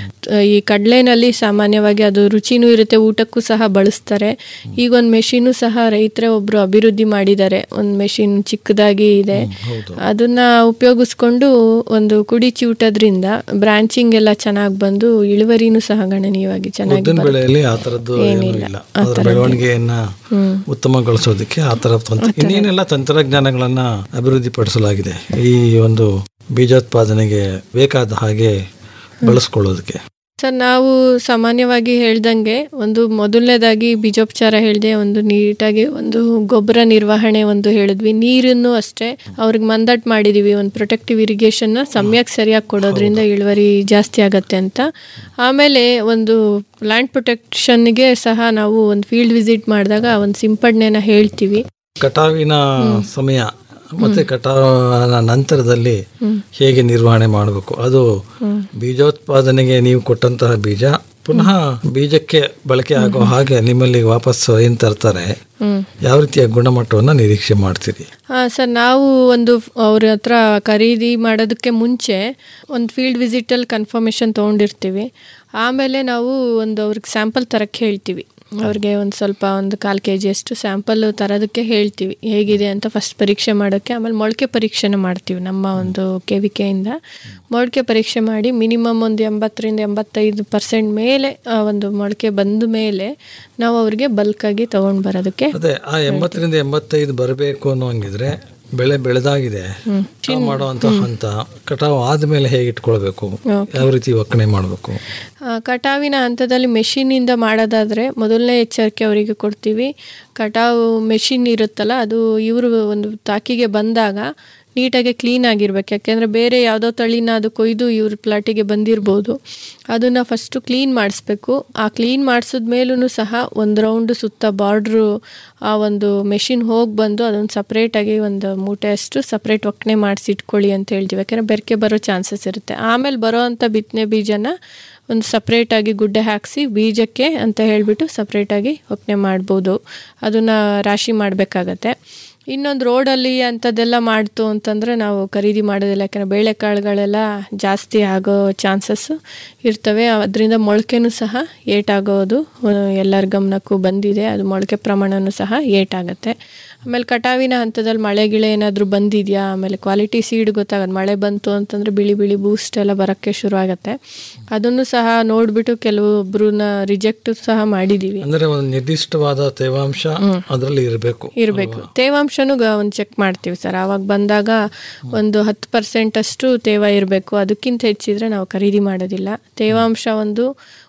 ಈ ಕಡಲೆನಲ್ಲಿ ಸಾಮಾನ್ಯವಾಗಿ ಅದು ರುಚಿನೂ ಇರುತ್ತೆ ಊಟಕ್ಕೂ ಸಹ ಬಳಸ್ತಾರೆ ಈಗ ಒಂದು ಮೆಷಿನು ಸಹ ರೈತರೇ ಒಬ್ರು ಅಭಿವೃದ್ಧಿ ಮಾಡಿದ್ದಾರೆ ಒಂದು ಮೆಷಿನ್ ಚಿಕ್ಕದಾಗಿ ಇದೆ ಅದನ್ನ ಉಪಯೋಗಿಸ್ಕೊಂಡು ಒಂದು ಕುಡಿ ಚಿವುಟದ್ರಿಂದ ಬ್ರಾಂಚಿಂಗ್ ಎಲ್ಲ ಚೆನ್ನಾಗಿ ಬಂದು ಇಳುವರಿನೂ ಸಹ ಗಣನೀಯವಾಗಿ ಚೆನ್ನಾಗಿ ಉದ್ದಿನ ಬರುತ್ತೆ. ಬೆಳೆಯಲ್ಲಿ ಆ ಥರದ್ದು ಏನೂ ಏನಿಲ್ಲ. ಇಲ್ಲ ಆ ಅದರ ಥರದ್ದು. ಬೆಳವಣಿಗೆಯನ್ನ ಹ್ಮ್. ಉತ್ತಮಗೊಳಿಸೋದಕ್ಕೆ ಆ ಥರ ತಂತ್ರ ಇನ್ನೇನೆಲ್ಲ ತಂತ್ರಜ್ಞಾನಗಳನ್ನ ಅಭಿವೃದ್ಧಿಪಡಿಸಲಾಗಿದೆ ಈ ಒಂದು ಬೀಜೋತ್ಪಾದನೆಗೆ ಬೇಕಾದ ಹಾಗೆ ಬಳಸ್ಕೊಳ್ಳೋದಕ್ಕೆ ಸರ್ ನಾವು ಸಾಮಾನ್ಯವಾಗಿ ಹೇಳ್ದಂಗೆ ಒಂದು ಮೊದಲನೇದಾಗಿ ಬೀಜೋಪಚಾರ ಹೇಳಿದೆ ಒಂದು ನೀಟಾಗಿ ಒಂದು ಗೊಬ್ಬರ ನಿರ್ವಹಣೆ ಒಂದು ಹೇಳಿದ್ವಿ ನೀರನ್ನು ಅಷ್ಟೇ ಅವ್ರಿಗೆ ಮಂದಟ್ ಮಾಡಿದೀವಿ ಒಂದು ಪ್ರೊಟೆಕ್ಟಿವ್ ಇರಿಗೇಷನ್ನ ಸಮಯಕ್ಕೆ ಸರಿಯಾಗಿ ಕೊಡೋದ್ರಿಂದ ಇಳುವರಿ ಜಾಸ್ತಿ ಆಗತ್ತೆ ಅಂತ ಆಮೇಲೆ ಒಂದು ಪ್ಲಾಂಟ್ ಪ್ರೊಟೆಕ್ಷನ್ಗೆ ಸಹ ನಾವು ಒಂದು ಫೀಲ್ಡ್ ವಿಸಿಟ್ ಮಾಡಿದಾಗ ಒಂದು ಸಿಂಪಡಣೆನ ಹೇಳ್ತೀವಿ ಕಟಾವಿನ ಸಮಯ ಮತ್ತೆ ಕಟಾವಿನ ನಂತರದಲ್ಲಿ ಹೇಗೆ ನಿರ್ವಹಣೆ ಮಾಡಬೇಕು ಅದು ಬೀಜೋತ್ಪಾದನೆಗೆ ನೀವು ಕೊಟ್ಟಂತಹ ಬೀಜ ಪುನಃ ಬೀಜಕ್ಕೆ ಬಳಕೆ ಆಗೋ ಹಾಗೆ ನಿಮ್ಮಲ್ಲಿ ವಾಪಸ್ ಏನ್ ತರ್ತಾರೆ ಹ್ಮ್. ಯಾವ ರೀತಿಯ ಗುಣಮಟ್ಟವನ್ನು ನಿರೀಕ್ಷೆ ಮಾಡ್ತೀರಿ ಹಾಂ ಸರ್ ನಾವು ಒಂದು ಅವ್ರ ಹತ್ರ ಖರೀದಿ ಮಾಡೋದಕ್ಕೆ ಮುಂಚೆ ಒಂದು ಫೀಲ್ಡ್ ವಿಸಿಟಲ್ಲಿ ಕನ್ಫರ್ಮೇಷನ್ ತೊಗೊಂಡಿರ್ತೀವಿ ಆಮೇಲೆ ನಾವು ಒಂದು ಅವ್ರಿಗೆ ಸ್ಯಾಂಪಲ್ ತರಕ್ಕೆ ಹೇಳ್ತೀವಿ ಅವ್ರಿಗೆ ಒಂದು ಸ್ವಲ್ಪ ಒಂದು ಕಾಲು ಕೆ ಜಿಯಷ್ಟು ಸ್ಯಾಂಪಲ್ ತರೋದಕ್ಕೆ ಹೇಳ್ತೀವಿ ಹೇಗಿದೆ ಅಂತ ಫಸ್ಟ್ ಪರೀಕ್ಷೆ ಮಾಡೋಕ್ಕೆ ಆಮೇಲೆ ಮೊಳಕೆ ಪರೀಕ್ಷೆನ ಮಾಡ್ತೀವಿ ನಮ್ಮ ಒಂದು ಕೆ ವಿ ಕೆಯಿಂದ ಮೊಳಕೆ ಪರೀಕ್ಷೆ ಮಾಡಿ ಮಿನಿಮಮ್ ಒಂದು ಎಂಬತ್ತರಿಂದ ಎಂಬತ್ತೈದು ಪರ್ಸೆಂಟ್ ಮೇಲೆ ಆ ಒಂದು ಮೊಳಕೆ ಬಂದ ಮೇಲೆ ನಾವು ಅವ್ರಿಗೆ ಬಲ್ಕಾಗಿ ತೊಗೊಂಡು ಬರೋದಕ್ಕೆ ಅದೇ ಆ ಎಂಬತ್ತರಿಂದ ಎಂಬತ್ತೈದು ಬರಬೇಕು ಅನ್ನೋ ಹಂಗಿದ್ರೆ ಬೆಳೆ ಬೆಳೆದಾಗಿದೆ ಕಟಾವು ಮಾಡುವಂತ ಹಂತ ಕಟಾವು ಆದ್ಮೇಲೆ ಹೇಗೆ ಇಟ್ಕೊಳ್ಬೇಕು ಯಾವ ರೀತಿ ಒಕ್ಕಣೆ ಮಾಡಬೇಕು ಆ, ಕಟಾವಿನ ಹಂತದಲ್ಲಿ ಮೆಷಿನಿಂದ ಮಾಡೋದಾದರೆ ಮೊದಲನೇ ಎಚ್ಚರಿಕೆ ಅವರಿಗೆ ಕೊಡ್ತೀವಿ ಕಟಾವು ಮೆಷಿನ್ ಇರುತ್ತಲ್ಲ ಅದು ಇವರು ಒಂದು ತಾಕಿಗೆ ಬಂದಾಗ ನೀಟಾಗಿ ಕ್ಲೀನ್ ಆಗಿರ್ಬೇಕು ಯಾಕೆಂದರೆ ಬೇರೆ ಯಾವುದೋ ತಳಿನ ಅದು ಕೊಯ್ದು ಇವ್ರ ಪ್ಲಾಟಿಗೆ ಬಂದಿರ್ಬೋದು ಅದನ್ನು ಫಸ್ಟು ಕ್ಲೀನ್ ಮಾಡಿಸ್ಬೇಕು ಆ ಕ್ಲೀನ್ ಮಾಡಿಸಿದ ಮೇಲೂ ಸಹ ಒಂದು ರೌಂಡು ಸುತ್ತ ಬಾರ್ಡ್ರು ಆ ಒಂದು ಮೆಷಿನ್ ಹೋಗಿ ಬಂದು ಅದನ್ನು ಸಪ್ರೇಟಾಗಿ ಒಂದು ಮೂಟೆ ಅಷ್ಟು ಸಪ್ರೇಟ್ ಒಕ್ಕಣೆ ಮಾಡಿಸಿ ಇಟ್ಕೊಳ್ಳಿ ಅಂತ ಹೇಳ್ತೀವಿ ಯಾಕೆಂದರೆ ಬೆರಕೆ ಬರೋ ಚಾನ್ಸಸ್ ಇರುತ್ತೆ ಆಮೇಲೆ ಬರೋ ಅಂಥ ಬಿತ್ತನೆ ಬೀಜನ ಒಂದು ಸಪ್ರೇಟಾಗಿ ಗುಡ್ಡೆ ಹಾಕಿಸಿ ಬೀಜಕ್ಕೆ ಅಂತ ಹೇಳಿಬಿಟ್ಟು ಸಪ್ರೇಟಾಗಿ ಒಕ್ಕಣೆ ಮಾಡ್ಬೋದು ಅದನ್ನು ರಾಶಿ ಮಾಡಬೇಕಾಗತ್ತೆ ಇನ್ನೊಂದು ರೋಡಲ್ಲಿ ಅಂಥದ್ದೆಲ್ಲ ಮಾಡ್ತು ಅಂತಂದರೆ ನಾವು ಖರೀದಿ ಮಾಡೋದಿಲ್ಲ ಯಾಕಂದರೆ ಬೇಳೆಕಾಳುಗಳೆಲ್ಲ ಜಾಸ್ತಿ ಆಗೋ ಚಾನ್ಸಸ್ಸು ಇರ್ತವೆ ಅದರಿಂದ ಮೊಳಕೆನೂ ಸಹ ಏಟಾಗೋದು ಅಹ್, ಎಲ್ಲರ ಗಮನಕ್ಕೂ ಬಂದಿದೆ ಅದು ಮೊಳಕೆ ಪ್ರಮಾಣನೂ ಸಹ ಏಟಾಗುತ್ತೆ ಆಮೇಲೆ ಕಟಾವಿನ ಹಂತದಲ್ಲಿ ಮಳೆ ಗಿಳೆ ಏನಾದರೂ ಬಂದಿದೆಯಾ ಆಮೇಲೆ ಕ್ವಾಲಿಟಿ ಸೀಡ್ ಗೊತ್ತಾಗತ್ತೆ ಮಳೆ ಬಂತು ಅಂತಂದರೆ ಬಿಳಿ ಬಿಳಿ ಬೂಸ್ಟ್ ಎಲ್ಲ ಬರೋಕ್ಕೆ ಶುರು ಆಗುತ್ತೆ ಅದನ್ನು ಸಹ ನೋಡಿಬಿಟ್ಟು ಕೆಲವೊಬ್ಬರನ್ನ ರಿಜೆಕ್ಟ್ ಸಹ ಮಾಡಿದ್ದೀವಿ ಅಂದ್ರೆ ಒಂದು ನಿರ್ದಿಷ್ಟವಾದ ತೇವಾಂಶ ಅದರಲ್ಲಿ ಇರಬೇಕು ಇರಬೇಕು ತೇವಾಂಶನೂ ಗ ಒಂದು ಚೆಕ್ ಮಾಡ್ತೀವಿ ಸರ್ ಆವಾಗ ಬಂದಾಗ ಒಂದು ಹತ್ತು ಪರ್ಸೆಂಟ್ ಅಷ್ಟು ತೇವ ಇರಬೇಕು ಅದಕ್ಕಿಂತ ಹೆಚ್ಚಿದ್ರೆ ನಾವು ಖರೀದಿ ಮಾಡೋದಿಲ್ಲ ತೇವಾಂಶ ಒಂದು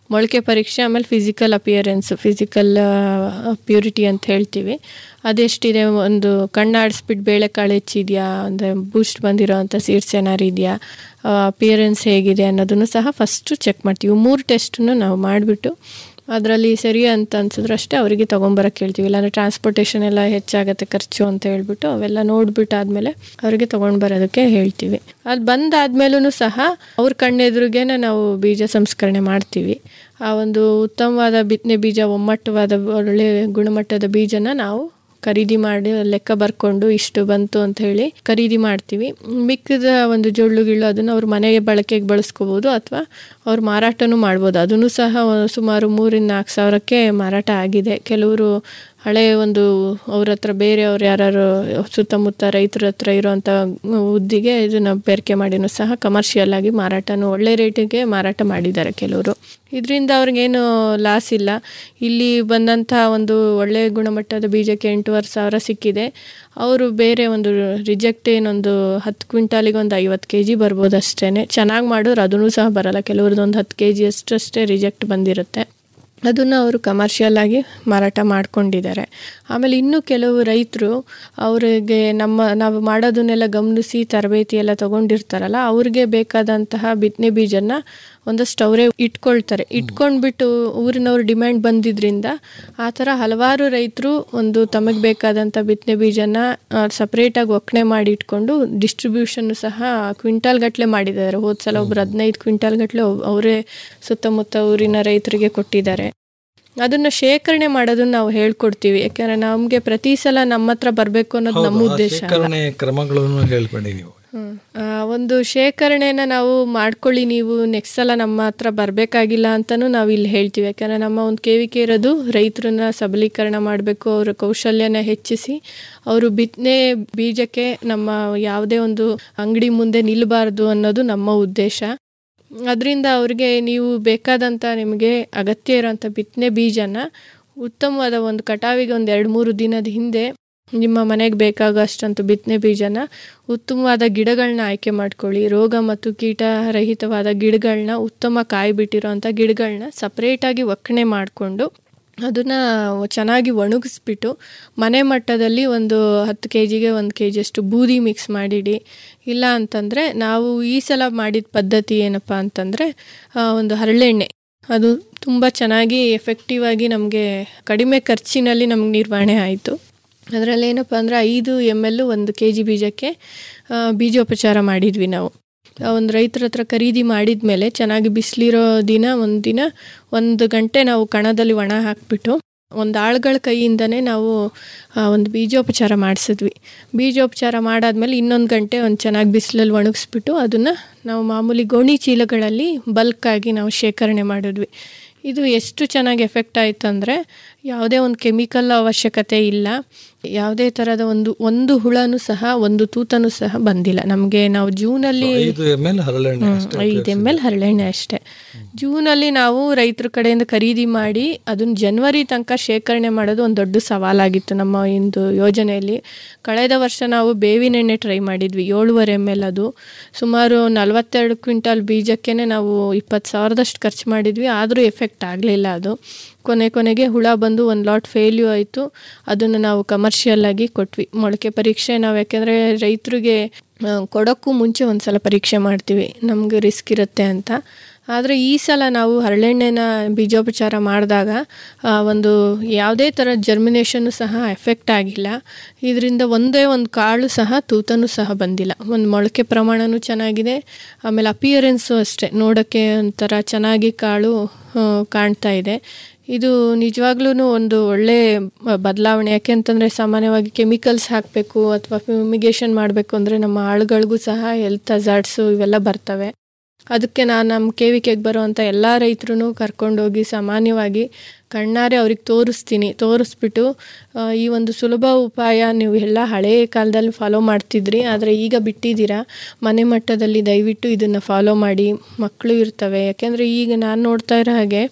ಮೊಳಕೆ ಪರೀಕ್ಷೆ ಆಮೇಲೆ ಫಿಸಿಕಲ್ ಅಪಿಯರೆನ್ಸ್ ಫಿಸಿಕಲ್ ಪ್ಯೂರಿಟಿ ಅಂತ ಹೇಳ್ತೀವಿ ಅದೆಷ್ಟಿದೆ ಒಂದು ಕಣ್ಣಾಡಿಸ್ಬಿಟ್ಟು ಬೇಳೆಕಾಳು ಹೆಚ್ಚಿದೆಯಾ ಅಂದರೆ ಬೂಸ್ಟ್ ಬಂದಿರೋ ಅಂಥ ಸೀಡ್ಸ್ ಏನಾರು ಇದೆಯಾ ಅಪಿಯರೆನ್ಸ್ ಹೇಗಿದೆ ಅನ್ನೋದನ್ನು ಸಹ ಫಸ್ಟು ಚೆಕ್ ಮಾಡ್ತೀವಿ ಮೂರು ಟೆಸ್ಟನ್ನು ನಾವು ಮಾಡಿಬಿಟ್ಟು ಅದರಲ್ಲಿ ಸರಿ ಅಂತ ಅನ್ಸಿದ್ರೆ ಅಷ್ಟೇ ಅವರಿಗೆ ತೊಗೊಂಬರಕ್ಕೆ ಹೇಳ್ತೀವಿ ಇಲ್ಲಾಂದರೆ ಟ್ರಾನ್ಸ್ಪೋರ್ಟೇಷನ್ ಎಲ್ಲ ಹೆಚ್ಚಾಗತ್ತೆ ಖರ್ಚು ಅಂತ ಹೇಳ್ಬಿಟ್ಟು ಅವೆಲ್ಲ ನೋಡ್ಬಿಟ್ಟು ಆದಮೇಲೆ ಅವರಿಗೆ ತೊಗೊಂಡು ಬರೋದಕ್ಕೆ ಹೇಳ್ತೀವಿ ಅದು ಬಂದಾದ್ಮೇಲೂ ಸಹ ಅವ್ರ ಕಣ್ಣೆದುರಿಗೇನೆ ನಾವು ಬೀಜ ಸಂಸ್ಕರಣೆ ಮಾಡ್ತೀವಿ ಆ ಒಂದು ಉತ್ತಮವಾದ ಬಿತ್ತನೆ ಬೀಜ ಒಮ್ಮಟ್ಟವಾದ ಒಳ್ಳೆ ಗುಣಮಟ್ಟದ ಬೀಜನ ನಾವು ಖರೀದಿ ಮಾಡಿ ಲೆಕ್ಕ ಬರ್ಕೊಂಡು ಇಷ್ಟು ಬಂತು ಅಂತ ಹೇಳಿ ಖರೀದಿ ಮಾಡ್ತೀವಿ ಮಿಕ್ಕಿದ ಒಂದು ಜೊಳ್ಳು ಗಿಳ್ಳು ಅದನ್ನು ಅವ್ರ ಮನೆಗೆ ಬಳಕೆಗೆ ಬಳಸ್ಕೋಬೋದು ಅಥವಾ ಅವ್ರು ಮಾರಾಟನೂ ಮಾಡ್ಬೋದು ಅದನ್ನು ಸಹ ಸುಮಾರು ಮೂರಿಂದ ನಾಲ್ಕು ಸಾವಿರಕ್ಕೆ ಮಾರಾಟ ಆಗಿದೆ ಕೆಲವರು ಹಳೆ ಒಂದು ಅವ್ರ ಹತ್ರ ಬೇರೆಯವ್ರು ಯಾರು ಸುತ್ತಮುತ್ತ ರೈತರ ಹತ್ರ ಇರೋವಂಥ ಉದ್ದಿಗೆ ಇದನ್ನು ಬೇರಿಕೆ ಮಾಡಿನೂ ಸಹ ಕಮರ್ಷಿಯಲ್ ಆಗಿ ಮಾರಾಟನೂ ಒಳ್ಳೆ ರೇಟಿಗೆ ಮಾರಾಟ ಮಾಡಿದ್ದಾರೆ ಕೆಲವರು ಇದರಿಂದ ಅವ್ರಿಗೇನು ಲಾಸ್ ಇಲ್ಲ ಇಲ್ಲಿ ಬಂದಂಥ ಒಂದು ಒಳ್ಳೆಯ ಗುಣಮಟ್ಟದ ಬೀಜಕ್ಕೆ ಎಂಟೂವರೆ ಸಾವಿರ ಸಿಕ್ಕಿದೆ ಅವರು ಬೇರೆ ಒಂದು ರಿಜೆಕ್ಟ್ ಏನೊಂದು ಹತ್ತು ಕ್ವಿಂಟಾಲಿಗೆ ಒಂದು ಐವತ್ತು ಕೆ ಜಿ ಬರ್ಬೋದು ಅಷ್ಟೇ ಚೆನ್ನಾಗಿ ಮಾಡಿದ್ರೆ ಅದೂ ಸಹ ಬರಲ್ಲ ಕೆಲವ್ರದ್ದು ಒಂದು ಹತ್ತು ಕೆ ಜಿ ಅಷ್ಟಷ್ಟೇ ರಿಜೆಕ್ಟ್ ಬಂದಿರುತ್ತೆ ಅದನ್ನು ಅವರು ಕಮರ್ಷಿಯಲ್ ಆಗಿ ಮಾರಾಟ ಮಾಡ್ಕೊಂಡಿದ್ದಾರೆ ಆಮೇಲೆ ಇನ್ನೂ ಕೆಲವು ರೈತರು ಅವರಿಗೆ ನಮ್ಮ ನಾವು ಮಾಡೋದನ್ನೆಲ್ಲ ಗಮನಿಸಿ ತರಬೇತಿ ಎಲ್ಲ ತೊಗೊಂಡಿರ್ತಾರಲ್ಲ ಅವ್ರಿಗೆ ಬೇಕಾದಂತಹ ಬಿತ್ತನೆ ಬೀಜನ ಒಂದಷ್ಟು ಅವರೇ ಇಟ್ಕೊಳ್ತಾರೆ ಇಟ್ಕೊಂಡ್ಬಿಟ್ಟು ಊರಿನವ್ರ ಡಿಮ್ಯಾಂಡ್ ಬಂದಿದ್ರಿಂದ ಆ ಥರ ಹಲವಾರು ರೈತರು ಒಂದು ತಮಗೆ ಬೇಕಾದಂಥ ಬಿತ್ತನೆ ಬೀಜನ ಸಪ್ರೇಟಾಗಿ ಒಕ್ಕಣೆ ಮಾಡಿ ಇಟ್ಕೊಂಡು ಡಿಸ್ಟ್ರಿಬ್ಯೂಷನ್ ಸಹ ಕ್ವಿಂಟಾಲ್ ಗಟ್ಟಲೆ ಮಾಡಿದ್ದಾರೆ ಹೋದ ಸಲ ಒಬ್ರು ಹದಿನೈದು ಕ್ವಿಂಟಾಲ್ ಗಟ್ಟಲೆ ಅವರೇ ಸುತ್ತಮುತ್ತ ಊರಿನ ರೈತರಿಗೆ ಕೊಟ್ಟಿದ್ದಾರೆ ಅದನ್ನ ಶೇಖರಣೆ ಮಾಡೋದನ್ನ ನಾವು ಹೇಳ್ಕೊಡ್ತೀವಿ ಯಾಕಂದ್ರೆ ನಮಗೆ ಪ್ರತಿ ಸಲ ನಮ್ಮ ಹತ್ರ ಬರಬೇಕು ಅನ್ನೋದು ನಮ್ಮ ಹೌದು, ಆ ಉದ್ದೇಶ ಅಲ್ಲ. ಶೇಖರಣೆ ಕ್ರಮಗಳನ್ನು ಹೇಳ್ಬೇಡಿ ನೀವು ಹ್ಮ್. ಆ, ಒಂದು ಶೇಖರಣೆನ ನಾವು ಮಾಡ್ಕೊಳ್ಳಿ ನೀವು ನೆಕ್ಸ್ಟ್ ಸಲ ನಮ್ಮ ಹತ್ರ ಬರಬೇಕಾಗಿಲ್ಲ ಅಂತಲೂ ನಾವು ಇಲ್ಲಿ ಹೇಳ್ತೀವಿ ಯಾಕಂದರೆ ನಮ್ಮ ಒಂದು ಕೇವಿಕೆ ಇರೋದು ರೈತರನ್ನ ಸಬಲೀಕರಣ ಮಾಡಬೇಕು ಅವರ ಕೌಶಲ್ಯನ ಹೆಚ್ಚಿಸಿ ಅವರು ಬಿತ್ತನೆ ಬೀಜಕ್ಕೆ ನಮ್ಮ ಯಾವುದೇ ಒಂದು ಅಂಗಡಿ ಮುಂದೆ ನಿಲ್ಲಬಾರ್ದು ಅನ್ನೋದು ನಮ್ಮ ಉದ್ದೇಶ ಅದರಿಂದ ಅವ್ರಿಗೆ ನೀವು ಬೇಕಾದಂಥ ನಿಮಗೆ ಅಗತ್ಯ ಇರೋಂಥ ಬಿತ್ತನೆ ಬೀಜನ ಉತ್ತಮವಾದ ಒಂದು ಕಟಾವಿಗೆ ಒಂದು ಎರಡು ಮೂರು ದಿನದ ಹಿಂದೆ ನಿಮ್ಮ ಮನೆಗೆ ಬೇಕಾಗೋಷ್ಟಂತ ಬಿತ್ತನೆ ಬೀಜನ ಉತ್ತಮವಾದ ಗಿಡಗಳನ್ನ ಆಯ್ಕೆ ಮಾಡ್ಕೊಳ್ಳಿ ರೋಗ ಮತ್ತು ಕೀಟ ರಹಿತವಾದ ಗಿಡಗಳನ್ನ ಉತ್ತಮ ಕಾಯಿ ಬಿಟ್ಟಿರೋಂಥ ಗಿಡಗಳನ್ನ ಸಪ್ರೇಟಾಗಿ ಒಕ್ಕಣೆ ಮಾಡಿಕೊಂಡು ಅದನ್ನು ಚೆನ್ನಾಗಿ ಒಣಗಿಸ್ಬಿಟ್ಟು ಮನೆ ಮಟ್ಟದಲ್ಲಿ ಒಂದು ಹತ್ತು ಕೆ ಜಿಗೆ ಒಂದು ಕೆ ಜಿಯಷ್ಟು ಬೂದಿ ಮಿಕ್ಸ್ ಮಾಡಿಡಿ ಇಲ್ಲ ಅಂತಂದರೆ ನಾವು ಈ ಸಲ ಮಾಡಿದ ಪದ್ಧತಿ ಏನಪ್ಪ ಅಂತಂದರೆ ಒಂದು ಹರಳೆಣ್ಣೆ ಅದು ತುಂಬ ಚೆನ್ನಾಗಿ ಎಫೆಕ್ಟಿವ್ ಆಗಿ ನಮಗೆ ಕಡಿಮೆ ಖರ್ಚಿನಲ್ಲಿ ನಮ್ಗೆ ನಿರ್ವಹಣೆ ಆಯಿತು ಅದರಲ್ಲಿ ಏನಪ್ಪ ಅಂದರೆ ಐದು ಎಮ್ ಎಲ್ ಒಂದು ಕೆ ಜಿ ಬೀಜಕ್ಕೆ ಆ, ಬೀಜೋಪಚಾರ ಮಾಡಿದ್ವಿ ನಾವು ಆ ಒಂದು ರೈತರ ಹತ್ರ ಖರೀದಿ ಮಾಡಿದ ಮೇಲೆ ಚೆನ್ನಾಗಿ ಬಿಸಿಲಿರೋ ದಿನ ಒಂದು ದಿನ ಒಂದು ಗಂಟೆ ನಾವು ಕಣದಲ್ಲಿ ಒಣ ಹಾಕಿಬಿಟ್ಟು ಒಂದು ಆಳುಗಳ ಕೈಯಿಂದನೇ ನಾವು ಆ, ಒಂದು ಬೀಜೋಪಚಾರ ಮಾಡಿಸಿದ್ವಿ ಬೀಜೋಪಚಾರ ಮಾಡಾದ್ಮೇಲೆ ಇನ್ನೊಂದು ಗಂಟೆ ಒಂದು ಚೆನ್ನಾಗಿ ಬಿಸಿಲಲ್ಲಿ ಒಣಗಿಸ್ಬಿಟ್ಟು ಅದನ್ನು ನಾವು ಮಾಮೂಲಿ ಗೋಣಿ ಚೀಲಗಳಲ್ಲಿ ಬಲ್ಕಾಗಿ ನಾವು ಶೇಖರಣೆ ಮಾಡಿದ್ವಿ ಇದು ಎಷ್ಟು ಚೆನ್ನಾಗಿ ಎಫೆಕ್ಟ್ ಆಯಿತು ಅಂದರೆ ಯಾವುದೇ ಒಂದು ಕೆಮಿಕಲ್ ಅವಶ್ಯಕತೆ ಇಲ್ಲ ಯಾವುದೇ ಥರದ ಒಂದು ಒಂದು ಹುಳನೂ ಸಹ ಒಂದು ತೂತನೂ ಸಹ ಬಂದಿಲ್ಲ ನಮಗೆ ನಾವು ಜೂನಲ್ಲಿ ಐದು ಎಮ್ ಎಲ್ ಹರಳೆಣ್ಣೆ ಅಷ್ಟೇ ಐದು ಎಮ್ ಎಲ್ ಹರಳೆಣ್ಣೆ ಅಷ್ಟೇ ಜೂನಲ್ಲಿ ನಾವು ರೈತರ ಕಡೆಯಿಂದ ಖರೀದಿ ಮಾಡಿ ಅದನ್ನ ಜನವರಿ ತನಕ ಶೇಖರಣೆ ಮಾಡೋದು ಒಂದು ದೊಡ್ಡ ಸವಾಲಾಗಿತ್ತು ನಮ್ಮ ಒಂದು ಯೋಜನೆಯಲ್ಲಿ ಕಳೆದ ವರ್ಷ ನಾವು ಬೇವಿನ ಎಣ್ಣೆ ಟ್ರೈ ಮಾಡಿದ್ವಿ ಏಳುವರೆ ಎಮ್ ಎಲ್ ಅದು ಸುಮಾರು ನಲವತ್ತೆರಡು ಕ್ವಿಂಟಾಲ್ ಬೀಜಕ್ಕೇ ನಾವು ಇಪ್ಪತ್ತು ಸಾವಿರದಷ್ಟು ಖರ್ಚು ಮಾಡಿದ್ವಿ ಆದರೂ ಎಫೆಕ್ಟ್ ಆಗಲಿಲ್ಲ ಅದು ಕೊನೆ ಕೊನೆಗೆ ಹುಳ ಬಂದು ಒಂದು ಲಾಟ್ ಫೇಲ್ಯೂ ಆಯಿತು ಅದನ್ನು ನಾವು ಕಮರ್ಷಿಯಲ್ ಆಗಿ ಕೊಟ್ವಿ ಮೊಳಕೆ ಪರೀಕ್ಷೆ ನಾವು ಯಾಕೆಂದರೆ ರೈತರಿಗೆ ಆ, ಕೊಡೋಕ್ಕೂ ಮುಂಚೆ ಒಂದು ಸಲ ಪರೀಕ್ಷೆ ಮಾಡ್ತೀವಿ ನಮಗೆ ರಿಸ್ಕ್ ಇರುತ್ತೆ ಅಂತ ಆದರೆ ಈ ಸಲ ನಾವು ಹರಳೆಣ್ಣೆನ ಬೀಜೋಪಚಾರ ಮಾಡಿದಾಗ ಆ, ಒಂದು ಯಾವುದೇ ಥರ ಜರ್ಮಿನೇಷನ್ನು ಸಹ ಎಫೆಕ್ಟ್ ಆಗಿಲ್ಲ ಇದರಿಂದ ಒಂದೇ ಒಂದು ಕಾಳು ಸಹ ತೂತನೂ ಸಹ ಬಂದಿಲ್ಲ ಒಂದು ಮೊಳಕೆ ಪ್ರಮಾಣನೂ ಚೆನ್ನಾಗಿದೆ ಆಮೇಲೆ ಅಪಿಯರೆನ್ಸು ಅಷ್ಟೇ ನೋಡೋಕ್ಕೆ ಒಂಥರ ಚೆನ್ನಾಗಿ ಕಾಳು ಆ, ಕಾಣ್ತಾ ಇದೆ ಇದು ನಿಜವಾಗ್ಲೂ ಒಂದು ಒಳ್ಳೆ ಬದಲಾವಣೆ ಯಾಕೆ ಅಂತಂದರೆ ಸಾಮಾನ್ಯವಾಗಿ ಕೆಮಿಕಲ್ಸ್ ಹಾಕಬೇಕು ಅಥವಾ ಫ್ಯೂಮಿಗೇಷನ್ ಮಾಡಬೇಕು ಅಂದರೆ ನಮ್ಮ ಆಳುಗಳಿಗೂ ಸಹ ಹೆಲ್ತ್ ಹಜಾರ್ಡ್ಸು ಇವೆಲ್ಲ ಬರ್ತವೆ ಅದಕ್ಕೆ ನಾನು ನಮ್ಮ ಕೆ ವಿ ಕೆಗೆ ಬರೋವಂಥ ಎಲ್ಲ ರೈತರು ಕರ್ಕೊಂಡೋಗಿ ಸಾಮಾನ್ಯವಾಗಿ ಕಣ್ಣಾರೆ ಅವ್ರಿಗೆ ತೋರಿಸ್ತೀನಿ ತೋರಿಸ್ಬಿಟ್ಟು ಆ, ಈ ಒಂದು ಸುಲಭ ಉಪಾಯ ನೀವು ಎಲ್ಲ ಹಳೆಯ ಕಾಲದಲ್ಲಿ ಫಾಲೋ ಮಾಡ್ತಿದ್ರಿ ಆದರೆ ಈಗ ಬಿಟ್ಟಿದ್ದೀರಾ ಮನೆ ಮಟ್ಟದಲ್ಲಿ ದಯವಿಟ್ಟು ಇದನ್ನು ಫಾಲೋ ಮಾಡಿ ಮಕ್ಕಳು ಇರ್ತವೆ ಯಾಕೆಂದರೆ ಈಗ ನಾನು ನೋಡ್ತಾ ಇರೋ ಹಾಗೆ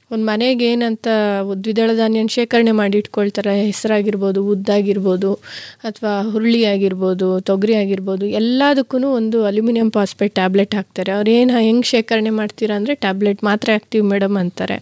ಒಂದು ಮನೆಗೆ ಏನಂತ ದ್ವಿದಳ ಧಾನ್ಯನ ಶೇಖರಣೆ ಮಾಡಿ ಇಟ್ಕೊಳ್ತಾರೆ ಹೆಸರಾಗಿರ್ಬೋದು ಉದ್ದಾಗಿರ್ಬೋದು ಅಥವಾ ಹುರುಳಿ ಆಗಿರ್ಬೋದು ತೊಗರಿ ಆಗಿರ್ಬೋದು ಎಲ್ಲದಕ್ಕೂ ಒಂದು ಅಲ್ಯೂಮಿನಿಯಂ ಫಾಸ್ಫೇಟ್ ಟ್ಯಾಬ್ಲೆಟ್ ಹಾಕ್ತಾರೆ ಅವ್ರು ಏನು ಹೆಂಗೆ ಶೇಖರಣೆ ಮಾಡ್ತೀರಾ ಅಂದರೆ ಟ್ಯಾಬ್ಲೆಟ್ ಮಾತ್ರ ಹಾಕ್ತೀವಿ ಮೇಡಮ್ ಅಂತಾರೆ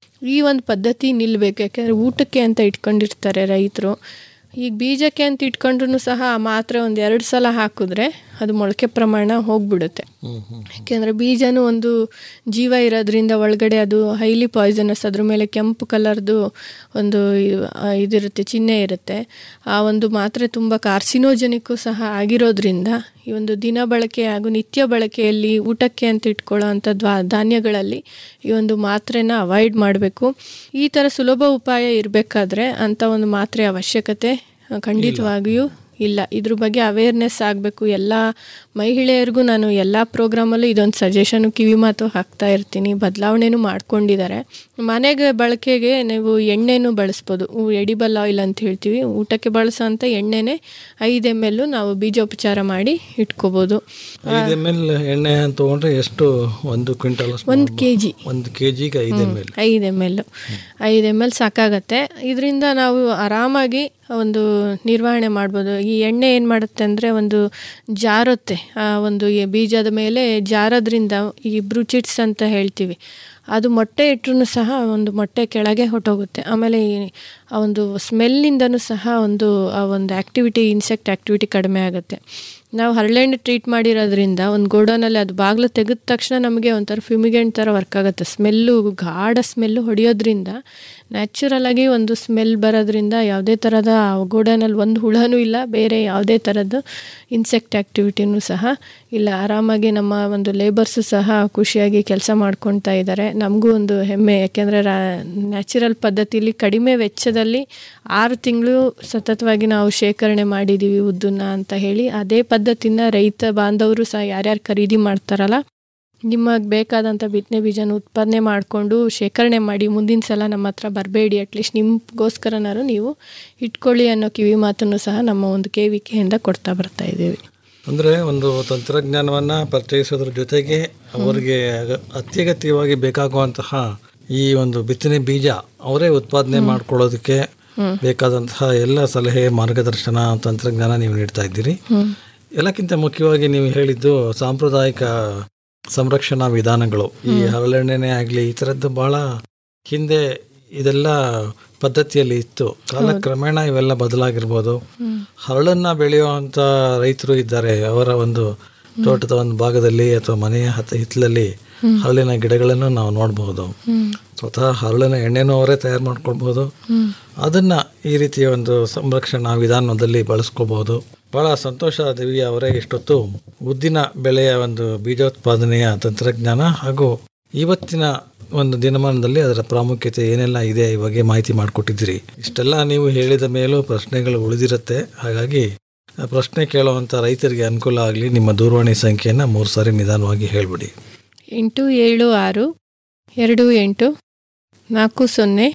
ಈ ಒಂದು ಪದ್ಧತಿ ನಿಲ್ಲಬೇಕು ಯಾಕೆಂದರೆ ಊಟಕ್ಕೆ ಅಂತ ಇಟ್ಕೊಂಡಿರ್ತಾರೆ ರೈತರು ಈಗ ಬೀಜಕ್ಕೆ ಅಂತ ಇಟ್ಕೊಂಡ್ರು ಸಹ ಆ ಮಾತ್ರೆ ಒಂದು ಎರಡು ಸಲ ಹಾಕಿದ್ರೆ ಅದು ಮೊಳಕೆ ಪ್ರಮಾಣ ಹೋಗ್ಬಿಡುತ್ತೆ ಯಾಕೆಂದರೆ ಬೀಜನೂ ಒಂದು ಜೀವ ಇರೋದ್ರಿಂದ ಒಳಗಡೆ ಅದು ಹೈಲಿ ಪಾಯ್ಸನಸ್ ಅದ್ರ ಮೇಲೆ ಕೆಂಪು ಕಲರ್ದು ಒಂದು ಇ- ಆ, ಇದಿರುತ್ತೆ ಚಿಹ್ನೆ ಇರುತ್ತೆ ಆ ಒಂದು ಮಾತ್ರೆ ತುಂಬ ಕಾರ್ಸಿನೋಜನಿಕ್ಕು ಸಹ ಆಗಿರೋದ್ರಿಂದ ಈ ಒಂದು ದಿನ ಬಳಕೆ ಹಾಗೂ ನಿತ್ಯ ಬಳಕೆಯಲ್ಲಿ ಊಟಕ್ಕೆ ಅಂತ ಇಟ್ಕೊಳ್ಳೋ ಅಂಥ ದ್ವಾ ಧಾನ್ಯಗಳಲ್ಲಿ ಈ ಒಂದು ಮಾತ್ರೆನ ಅವಾಯ್ಡ್ ಮಾಡಬೇಕು ಈ ಥರ ಸುಲಭ ಉಪಾಯ ಇರಬೇಕಾದ್ರೆ ಅಂಥ ಒಂದು ಮಾತ್ರೆ ಅವಶ್ಯಕತೆ ಆ, ಖಂಡಿತವಾಗಿಯೂ ಇಲ್ಲ ಇದ್ರ ಬಗ್ಗೆ ಅವೇರ್ನೆಸ್ ಆಗಬೇಕು ಎಲ್ಲ ಮಹಿಳೆಯರಿಗೂ ನಾನು ಎಲ್ಲ ಪ್ರೋಗ್ರಾಮಲ್ಲೂ ಇದೊಂದು ಸಜೆಷನು ಕಿವಿ ಮಾತು ಹಾಕ್ತಾ ಇರ್ತೀನಿ ಬದಲಾವಣೆನೂ ಮಾಡ್ಕೊಂಡಿದ್ದಾರೆ ಮನೆಗೆ ಬಳಕೆಗೆ ನೀವು ಎಣ್ಣೆನೂ ಬಳಸ್ಬೋದು ಎಡಿಬಲ್ ಆಯಿಲ್ ಅಂತ ಹೇಳ್ತೀವಿ ಊಟಕ್ಕೆ ಬಳಸೋಂಥ ಎಣ್ಣೆನೇ ಐದು ಎಮ್ ಎಲ್ಲು ನಾವು ಬೀಜೋಪಚಾರ ಮಾಡಿ ಇಟ್ಕೋಬೋದು ಐದು ಎಮ್ ಎಲ್ ಎಣ್ಣೆ ತಗೊಂಡ್ರೆ ಎಷ್ಟು ಒಂದು ಕ್ವಿಂಟಲ್ ಒಂದು ಕೆ ಜಿ ಒಂದು ಕೆ ಜಿಗೆ ಐದು ಎಮ್ ಎಲ್ ಐದು ಎಮ್ ಎಲ್ ಐದು ಎಮ್ ಎಲ್ ಸಾಕಾಗತ್ತೆ ಇದರಿಂದ ನಾವು ಆರಾಮಾಗಿ ಒಂದು ನಿರ್ವಹಣೆ ಮಾಡ್ಬೋದು ಈ ಎಣ್ಣೆ ಏನು ಮಾಡುತ್ತೆ ಅಂದರೆ ಒಂದು ಜಾರುತ್ತೆ ಆ ಒಂದು ಈ ಬೀಜದ ಮೇಲೆ ಜಾರೋದ್ರಿಂದ ಈ ಬ್ರೂಚಿಟ್ಸ್ ಅಂತ ಹೇಳ್ತೀವಿ ಅದು ಮೊಟ್ಟೆ ಇಟ್ಟರು ಸಹ ಒಂದು ಮೊಟ್ಟೆ ಕೆಳಗೆ ಹೊಟ್ಟೋಗುತ್ತೆ ಆಮೇಲೆ ಈ ಆ ಒಂದು ಸ್ಮೆಲ್ಲಿಂದನೂ ಸಹ ಒಂದು ಆ ಒಂದು ಆ್ಯಕ್ಟಿವಿಟಿ ಇನ್ಸೆಕ್ಟ್ ಆ್ಯಕ್ಟಿವಿಟಿ ಕಡಿಮೆ ಆಗುತ್ತೆ ನಾವು ಹರಳೆಣ್ಣೆ ಟ್ರೀಟ್ ಮಾಡಿರೋದ್ರಿಂದ ಒಂದು ಗೋಡೌನಲ್ಲಿ ಅದು ಬಾಗಿಲು ತೆಗೆದ ತಕ್ಷಣ ನಮಗೆ ಒಂಥರ ಫ್ಯೂಮಿಗೆಂಟ್ ಥರ ವರ್ಕ್ ಆಗುತ್ತೆ ಸ್ಮೆಲ್ಲು ಗಾಢ ಸ್ಮೆಲ್ಲು ಹೊಡೆಯೋದ್ರಿಂದ ನ್ಯಾಚುರಲ್ ಆಗಿ ಒಂದು ಸ್ಮೆಲ್ ಬರೋದ್ರಿಂದ ಯಾವುದೇ ಥರದ ಗೋಡನಲ್ಲಿ ಒಂದು ಹುಳನೂ ಇಲ್ಲ ಬೇರೆ ಯಾವುದೇ ಥರದ್ದು ಇನ್ಸೆಕ್ಟ್ ಆ್ಯಕ್ಟಿವಿಟಿನೂ ಸಹ ಇಲ್ಲ ಆರಾಮಾಗಿ ನಮ್ಮ ಒಂದು ಲೇಬರ್ಸು ಸಹ ಖುಷಿಯಾಗಿ ಕೆಲಸ ಮಾಡ್ಕೊಳ್ತಾ ಇದ್ದಾರೆ ನಮಗೂ ಒಂದು ಹೆಮ್ಮೆ ಯಾಕೆಂದರೆ ರಾ ನ್ಯಾಚುರಲ್ ಪದ್ಧತಿಲಿ ಕಡಿಮೆ ವೆಚ್ಚದಲ್ಲಿ ಆರು ತಿಂಗಳು ಸತತವಾಗಿ ನಾವು ಶೇಖರಣೆ ಮಾಡಿದ್ದೀವಿ ಉದ್ದನ್ನ ಅಂತ ಹೇಳಿ ಅದೇ ಪದ್ಧತಿನ ರೈತ ಬಾಂಧವರು ಸಹ ಯಾರ್ಯಾರು ಖರೀದಿ ಮಾಡ್ತಾರಲ್ಲ ನಿಮಗೆ ಬೇಕಾದಂಥ ಬಿತ್ತನೆ ಬೀಜನ ಉತ್ಪಾದನೆ ಮಾಡಿಕೊಂಡು ಶೇಖರಣೆ ಮಾಡಿ ಮುಂದಿನ ಸಲ ನಮ್ಮ ಹತ್ರ ಬರಬೇಡಿ ಅಟ್ಲೀಸ್ಟ್ ನಿಮಗೋಸ್ಕರನಾರು ನೀವು ಇಟ್ಕೊಳ್ಳಿ ಅನ್ನೋ ಕಿವಿ ಮಾತನ್ನು ಸಹ ನಮ್ಮ ಒಂದು ಕೆ ವಿ ಕೆಯಿಂದ ಕೊಡ್ತಾ ಬರ್ತಾ ಇದ್ದೀವಿ ಅಂದರೆ ಒಂದು ತಂತ್ರಜ್ಞಾನವನ್ನು ಪರಿಚಯಿಸೋದ್ರ ಜೊತೆಗೆ ಅವರಿಗೆ ಅಗ- ಅತ್ಯಗತ್ಯವಾಗಿ ಬೇಕಾಗುವಂತಹ ಈ ಒಂದು ಬಿತ್ತನೆ ಬೀಜ ಅವರೇ ಉತ್ಪಾದನೆ ಮಾಡ್ಕೊಳ್ಳೋದಕ್ಕೆ ಬೇಕಾದಂತಹ ಎಲ್ಲ ಸಲಹೆ ಮಾರ್ಗದರ್ಶನ ತಂತ್ರಜ್ಞಾನ ನೀವು ನೀಡ್ತಾ ಇದ್ದೀರಿ ಎಲ್ಲಕ್ಕಿಂತ ಮುಖ್ಯವಾಗಿ ನೀವು ಹೇಳಿದ್ದು ಸಾಂಪ್ರದಾಯಿಕ ಸಂರಕ್ಷಣಾ ವಿಧಾನಗಳು ಈ ಹರಳೆಣ್ಣೆನೇ ಆಗಲಿ ಈ ಥರದ್ದು ಬಹಳ ಹಿಂದೆ ಇದೆಲ್ಲ ಪದ್ಧತಿಯಲ್ಲಿ ಇತ್ತು ಕಾಲಕ್ರಮೇಣ ಇವೆಲ್ಲ ಬದಲಾಗಿರ್ಬೋದು ಹರಳನ್ನ ಬೆಳೆಯುವಂತ ರೈತರು ಇದ್ದಾರೆ ಅವರ ಒಂದು ತೋಟದ ಒಂದು ಭಾಗದಲ್ಲಿ ಅಥವಾ ಮನೆಯ ಹತ್ತ ಹಿತ್ತಲಲ್ಲಿ ಹರಳಿನ ಗಿಡಗಳನ್ನು ನಾವು ನೋಡಬಹುದು ಸ್ವತಃ ಹರಳಿನ ಎಣ್ಣೆನೂ ಅವರೇ ತಯಾರು ಮಾಡ್ಕೊಳ್ಬಹುದು ಅದನ್ನ ಈ ರೀತಿಯ ಒಂದು ಸಂರಕ್ಷಣಾ ವಿಧಾನದಲ್ಲಿ ಬಳಸ್ಕೋಬಹುದು ಬಹಳ ಸಂತೋಷ ದೇವಿ ಅವರೇ ಇಷ್ಟೊತ್ತು ಉದ್ದಿನ ಬೆಳೆಯ ಒಂದು ಬೀಜೋತ್ಪಾದನೆಯ ತಂತ್ರಜ್ಞಾನ ಹಾಗೂ ಇವತ್ತಿನ ಒಂದು ದಿನಮಾನದಲ್ಲಿ ಅದರ ಪ್ರಾಮುಖ್ಯತೆ ಏನೆಲ್ಲ ಇದೆ ಈ ಬಗ್ಗೆ ಮಾಹಿತಿ ಮಾಡಿಕೊಟ್ಟಿದ್ದೀರಿ ಇಷ್ಟೆಲ್ಲ ನೀವು ಹೇಳಿದ ಮೇಲೂ ಪ್ರಶ್ನೆಗಳು ಉಳಿದಿರುತ್ತೆ ಹಾಗಾಗಿ ಆ ಪ್ರಶ್ನೆ ಕೇಳುವಂಥ ರೈತರಿಗೆ ಅನುಕೂಲ ಆಗಲಿ ನಿಮ್ಮ ದೂರವಾಣಿ ಸಂಖ್ಯೆಯನ್ನು ಮೂರು ಸಾರಿ ನಿಧಾನವಾಗಿ ಹೇಳಿಬಿಡಿ ಎಂಟು ಏಳು ಆರು ಎರಡು ಎಂಟು ನಾಲ್ಕು ಸೊನ್ನೆ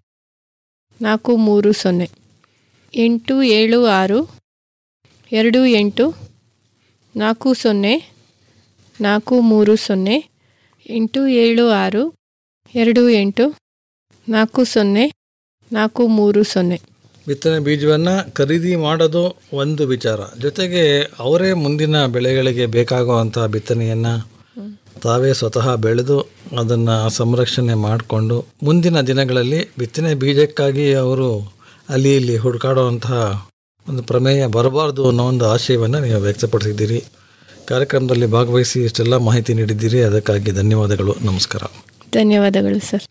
ನಾಲ್ಕು ಮೂರು ಸೊನ್ನೆ ಎಂಟು ಏಳು ಆರು ಎರಡು ಎಂಟು ನಾಲ್ಕು ಸೊನ್ನೆ ನಾಲ್ಕು ಮೂರು ಸೊನ್ನೆ ಎಂಟು ಏಳು ಆರು ಎರಡು ಎಂಟು ನಾಲ್ಕು ಸೊನ್ನೆ ನಾಲ್ಕು ಮೂರು ಸೊನ್ನೆ ಬಿತ್ತನೆ ಬೀಜವನ್ನು ಖರೀದಿ ಮಾಡೋದು ಒಂದು ವಿಚಾರ ಜೊತೆಗೆ ಅವರೇ ಮುಂದಿನ ಬೆಳೆಗಳಿಗೆ ಬೇಕಾಗುವಂಥ ಬಿತ್ತನೆಯನ್ನು ತಾವೇ ಸ್ವತಃ ಬೆಳೆದು ಅದನ್ನು ಸಂರಕ್ಷಣೆ ಮಾಡಿಕೊಂಡು ಮುಂದಿನ ದಿನಗಳಲ್ಲಿ ಬಿತ್ತನೆ ಬೀಜಕ್ಕಾಗಿ ಅವರು ಅಲ್ಲಿ ಇಲ್ಲಿ ಹುಡುಕಾಡುವಂತಹ ಒಂದು ಪ್ರಮೇಯ ಬರಬಾರ್ದು ಅನ್ನೋ ಒಂದು ಆಶಯವನ್ನು ನೀವು ವ್ಯಕ್ತಪಡಿಸಿದ್ದೀರಿ ಕಾರ್ಯಕ್ರಮದಲ್ಲಿ ಭಾಗವಹಿಸಿ ಇಷ್ಟೆಲ್ಲ ಮಾಹಿತಿ ನೀಡಿದ್ದೀರಿ ಅದಕ್ಕಾಗಿ ಧನ್ಯವಾದಗಳು ನಮಸ್ಕಾರ ಧನ್ಯವಾದಗಳು ಸರ್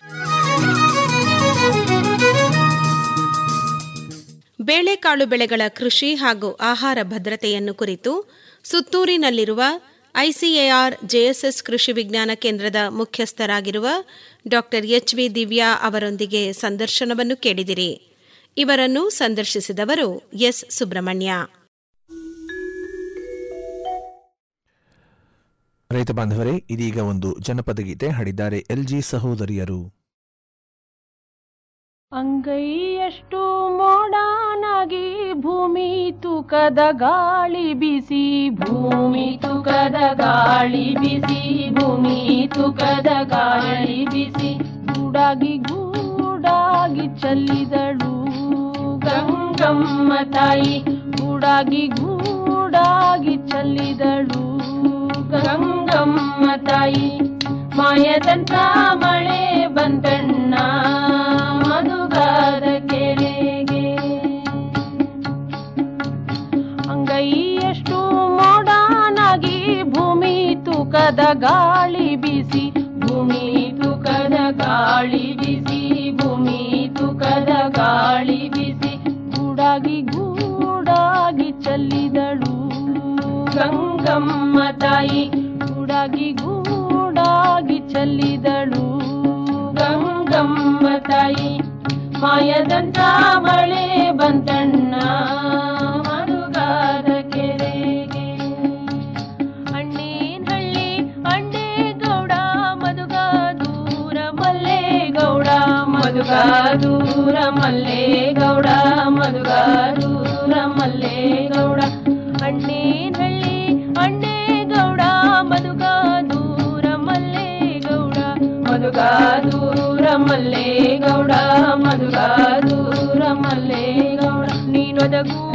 ಬೇಳೆಕಾಳು ಬೆಳೆಗಳ ಕೃಷಿ ಹಾಗೂ ಆಹಾರ ಭದ್ರತೆಯನ್ನು ಕುರಿತು ಸುತ್ತೂರಿನಲ್ಲಿರುವ ಐಸಿಎಆರ್ ಜೆಎಸ್ಎಸ್ ಕೃಷಿ ವಿಜ್ಞಾನ ಕೇಂದ್ರದ ಮುಖ್ಯಸ್ಥರಾಗಿರುವ ಡಾಕ್ಟರ್ ಎಚ್ ವಿ ದಿವ್ಯಾ ಅವರೊಂದಿಗೆ ಸಂದರ್ಶನವನ್ನು ಕೇಳಿದಿರಿ ಇವರನ್ನು ಸಂದರ್ಶಿಸಿದವರು ಎಸ್ ಸುಬ್ರಹ್ಮಣ್ಯ ರೈತ ಬಾಂಧವರೇ ಇದೀಗ ಒಂದು ಜನಪದ ಗೀತೆ ಹಾಡಿದ್ದಾರೆ ಎಲ್ಜಿ ಸಹೋದರಿಯರು ಅಂಗೈಯಷ್ಟು ಮೋಡಾನಾಗಿ ಭೂಮಿ ತೂಕದ ಗಾಳಿ ಬಿಸಿ ಭೂಮಿ ತೂಕದ ಗಾಳಿ ಬಿಸಿ ಭೂಮಿ ತೂಕದ ಗಾಳಿ ಬಿಸಿ ಗೂಡಾಗಿ ಗೂಡಾಗಿ ಚೆಲ್ಲಿದಳು ಗಂಗಮ್ಮ ತಾಯಿ ಗೂಡಾಗಿ ಗೂಡಾಗಿ ಚೆಲ್ಲಿದಳು ಗಂಗಮ್ಮ ತಾಯಿ ಮಾಯದಂತ ಮಳೆ ಬಂದಣ್ಣ ಮಧುಗಾದ ಕೆರೆಗೆ ಅಂಗೈಯಷ್ಟು ಮೋಡಾನಾಗಿ ಭೂಮಿ ತೂಕದ ಗಾಳಿ ಬೀಸಿ ಭೂಮಿ ತೂಕದ ಗಾಳಿ ಬೀಸಿ ಭೂಮಿ ತೂಕದ ಗಾಳಿ ಬೀಸಿ ಗೂಡಾಗಿ ಗೂಡಾಗಿ ಚೆಲ್ಲಿದಳು ಗಂಗಮ್ಮ ತಾಯಿ ಗೂಡಾಗಿ ಗೂಡಾಗಿ ಚೆಲ್ಲಿದಳು ಗಂಗಮ್ಮ ತಾಯಿ ಮಾಯದಂತ ಮಳೆ ಬಂತಣ್ಣ ಮರುಗಾದ ಕೆರೆಗೆ ಅಣ್ಣೇನಹಳ್ಳಿ ಅಣ್ಣೇ ಗೌಡ ಮದುಗ ದೂರ ಮಲ್ಲೆ ಗೌಡ ಮದುಗ ದೂರ ಮಲ್ಲೆ ಗೌಡ ಮದುಗ ದೂರ ಮಲ್ಲೆ ಗೌಡ ಅಣ್ಣೇನಹಳ್ಳಿ ಅಣ್ಣೇ ಗೌಡ ಮದುಗ ದೂರ ಮಲ್ಲೆ ಗೌಡ ಮದುಗ ದೂರ ಮಲ್ಲೆ ಗೌಡ ಮದುಗ ದೂರ ಮಲ್ಲೆ ಗೌಡ ನೀನೊದಗು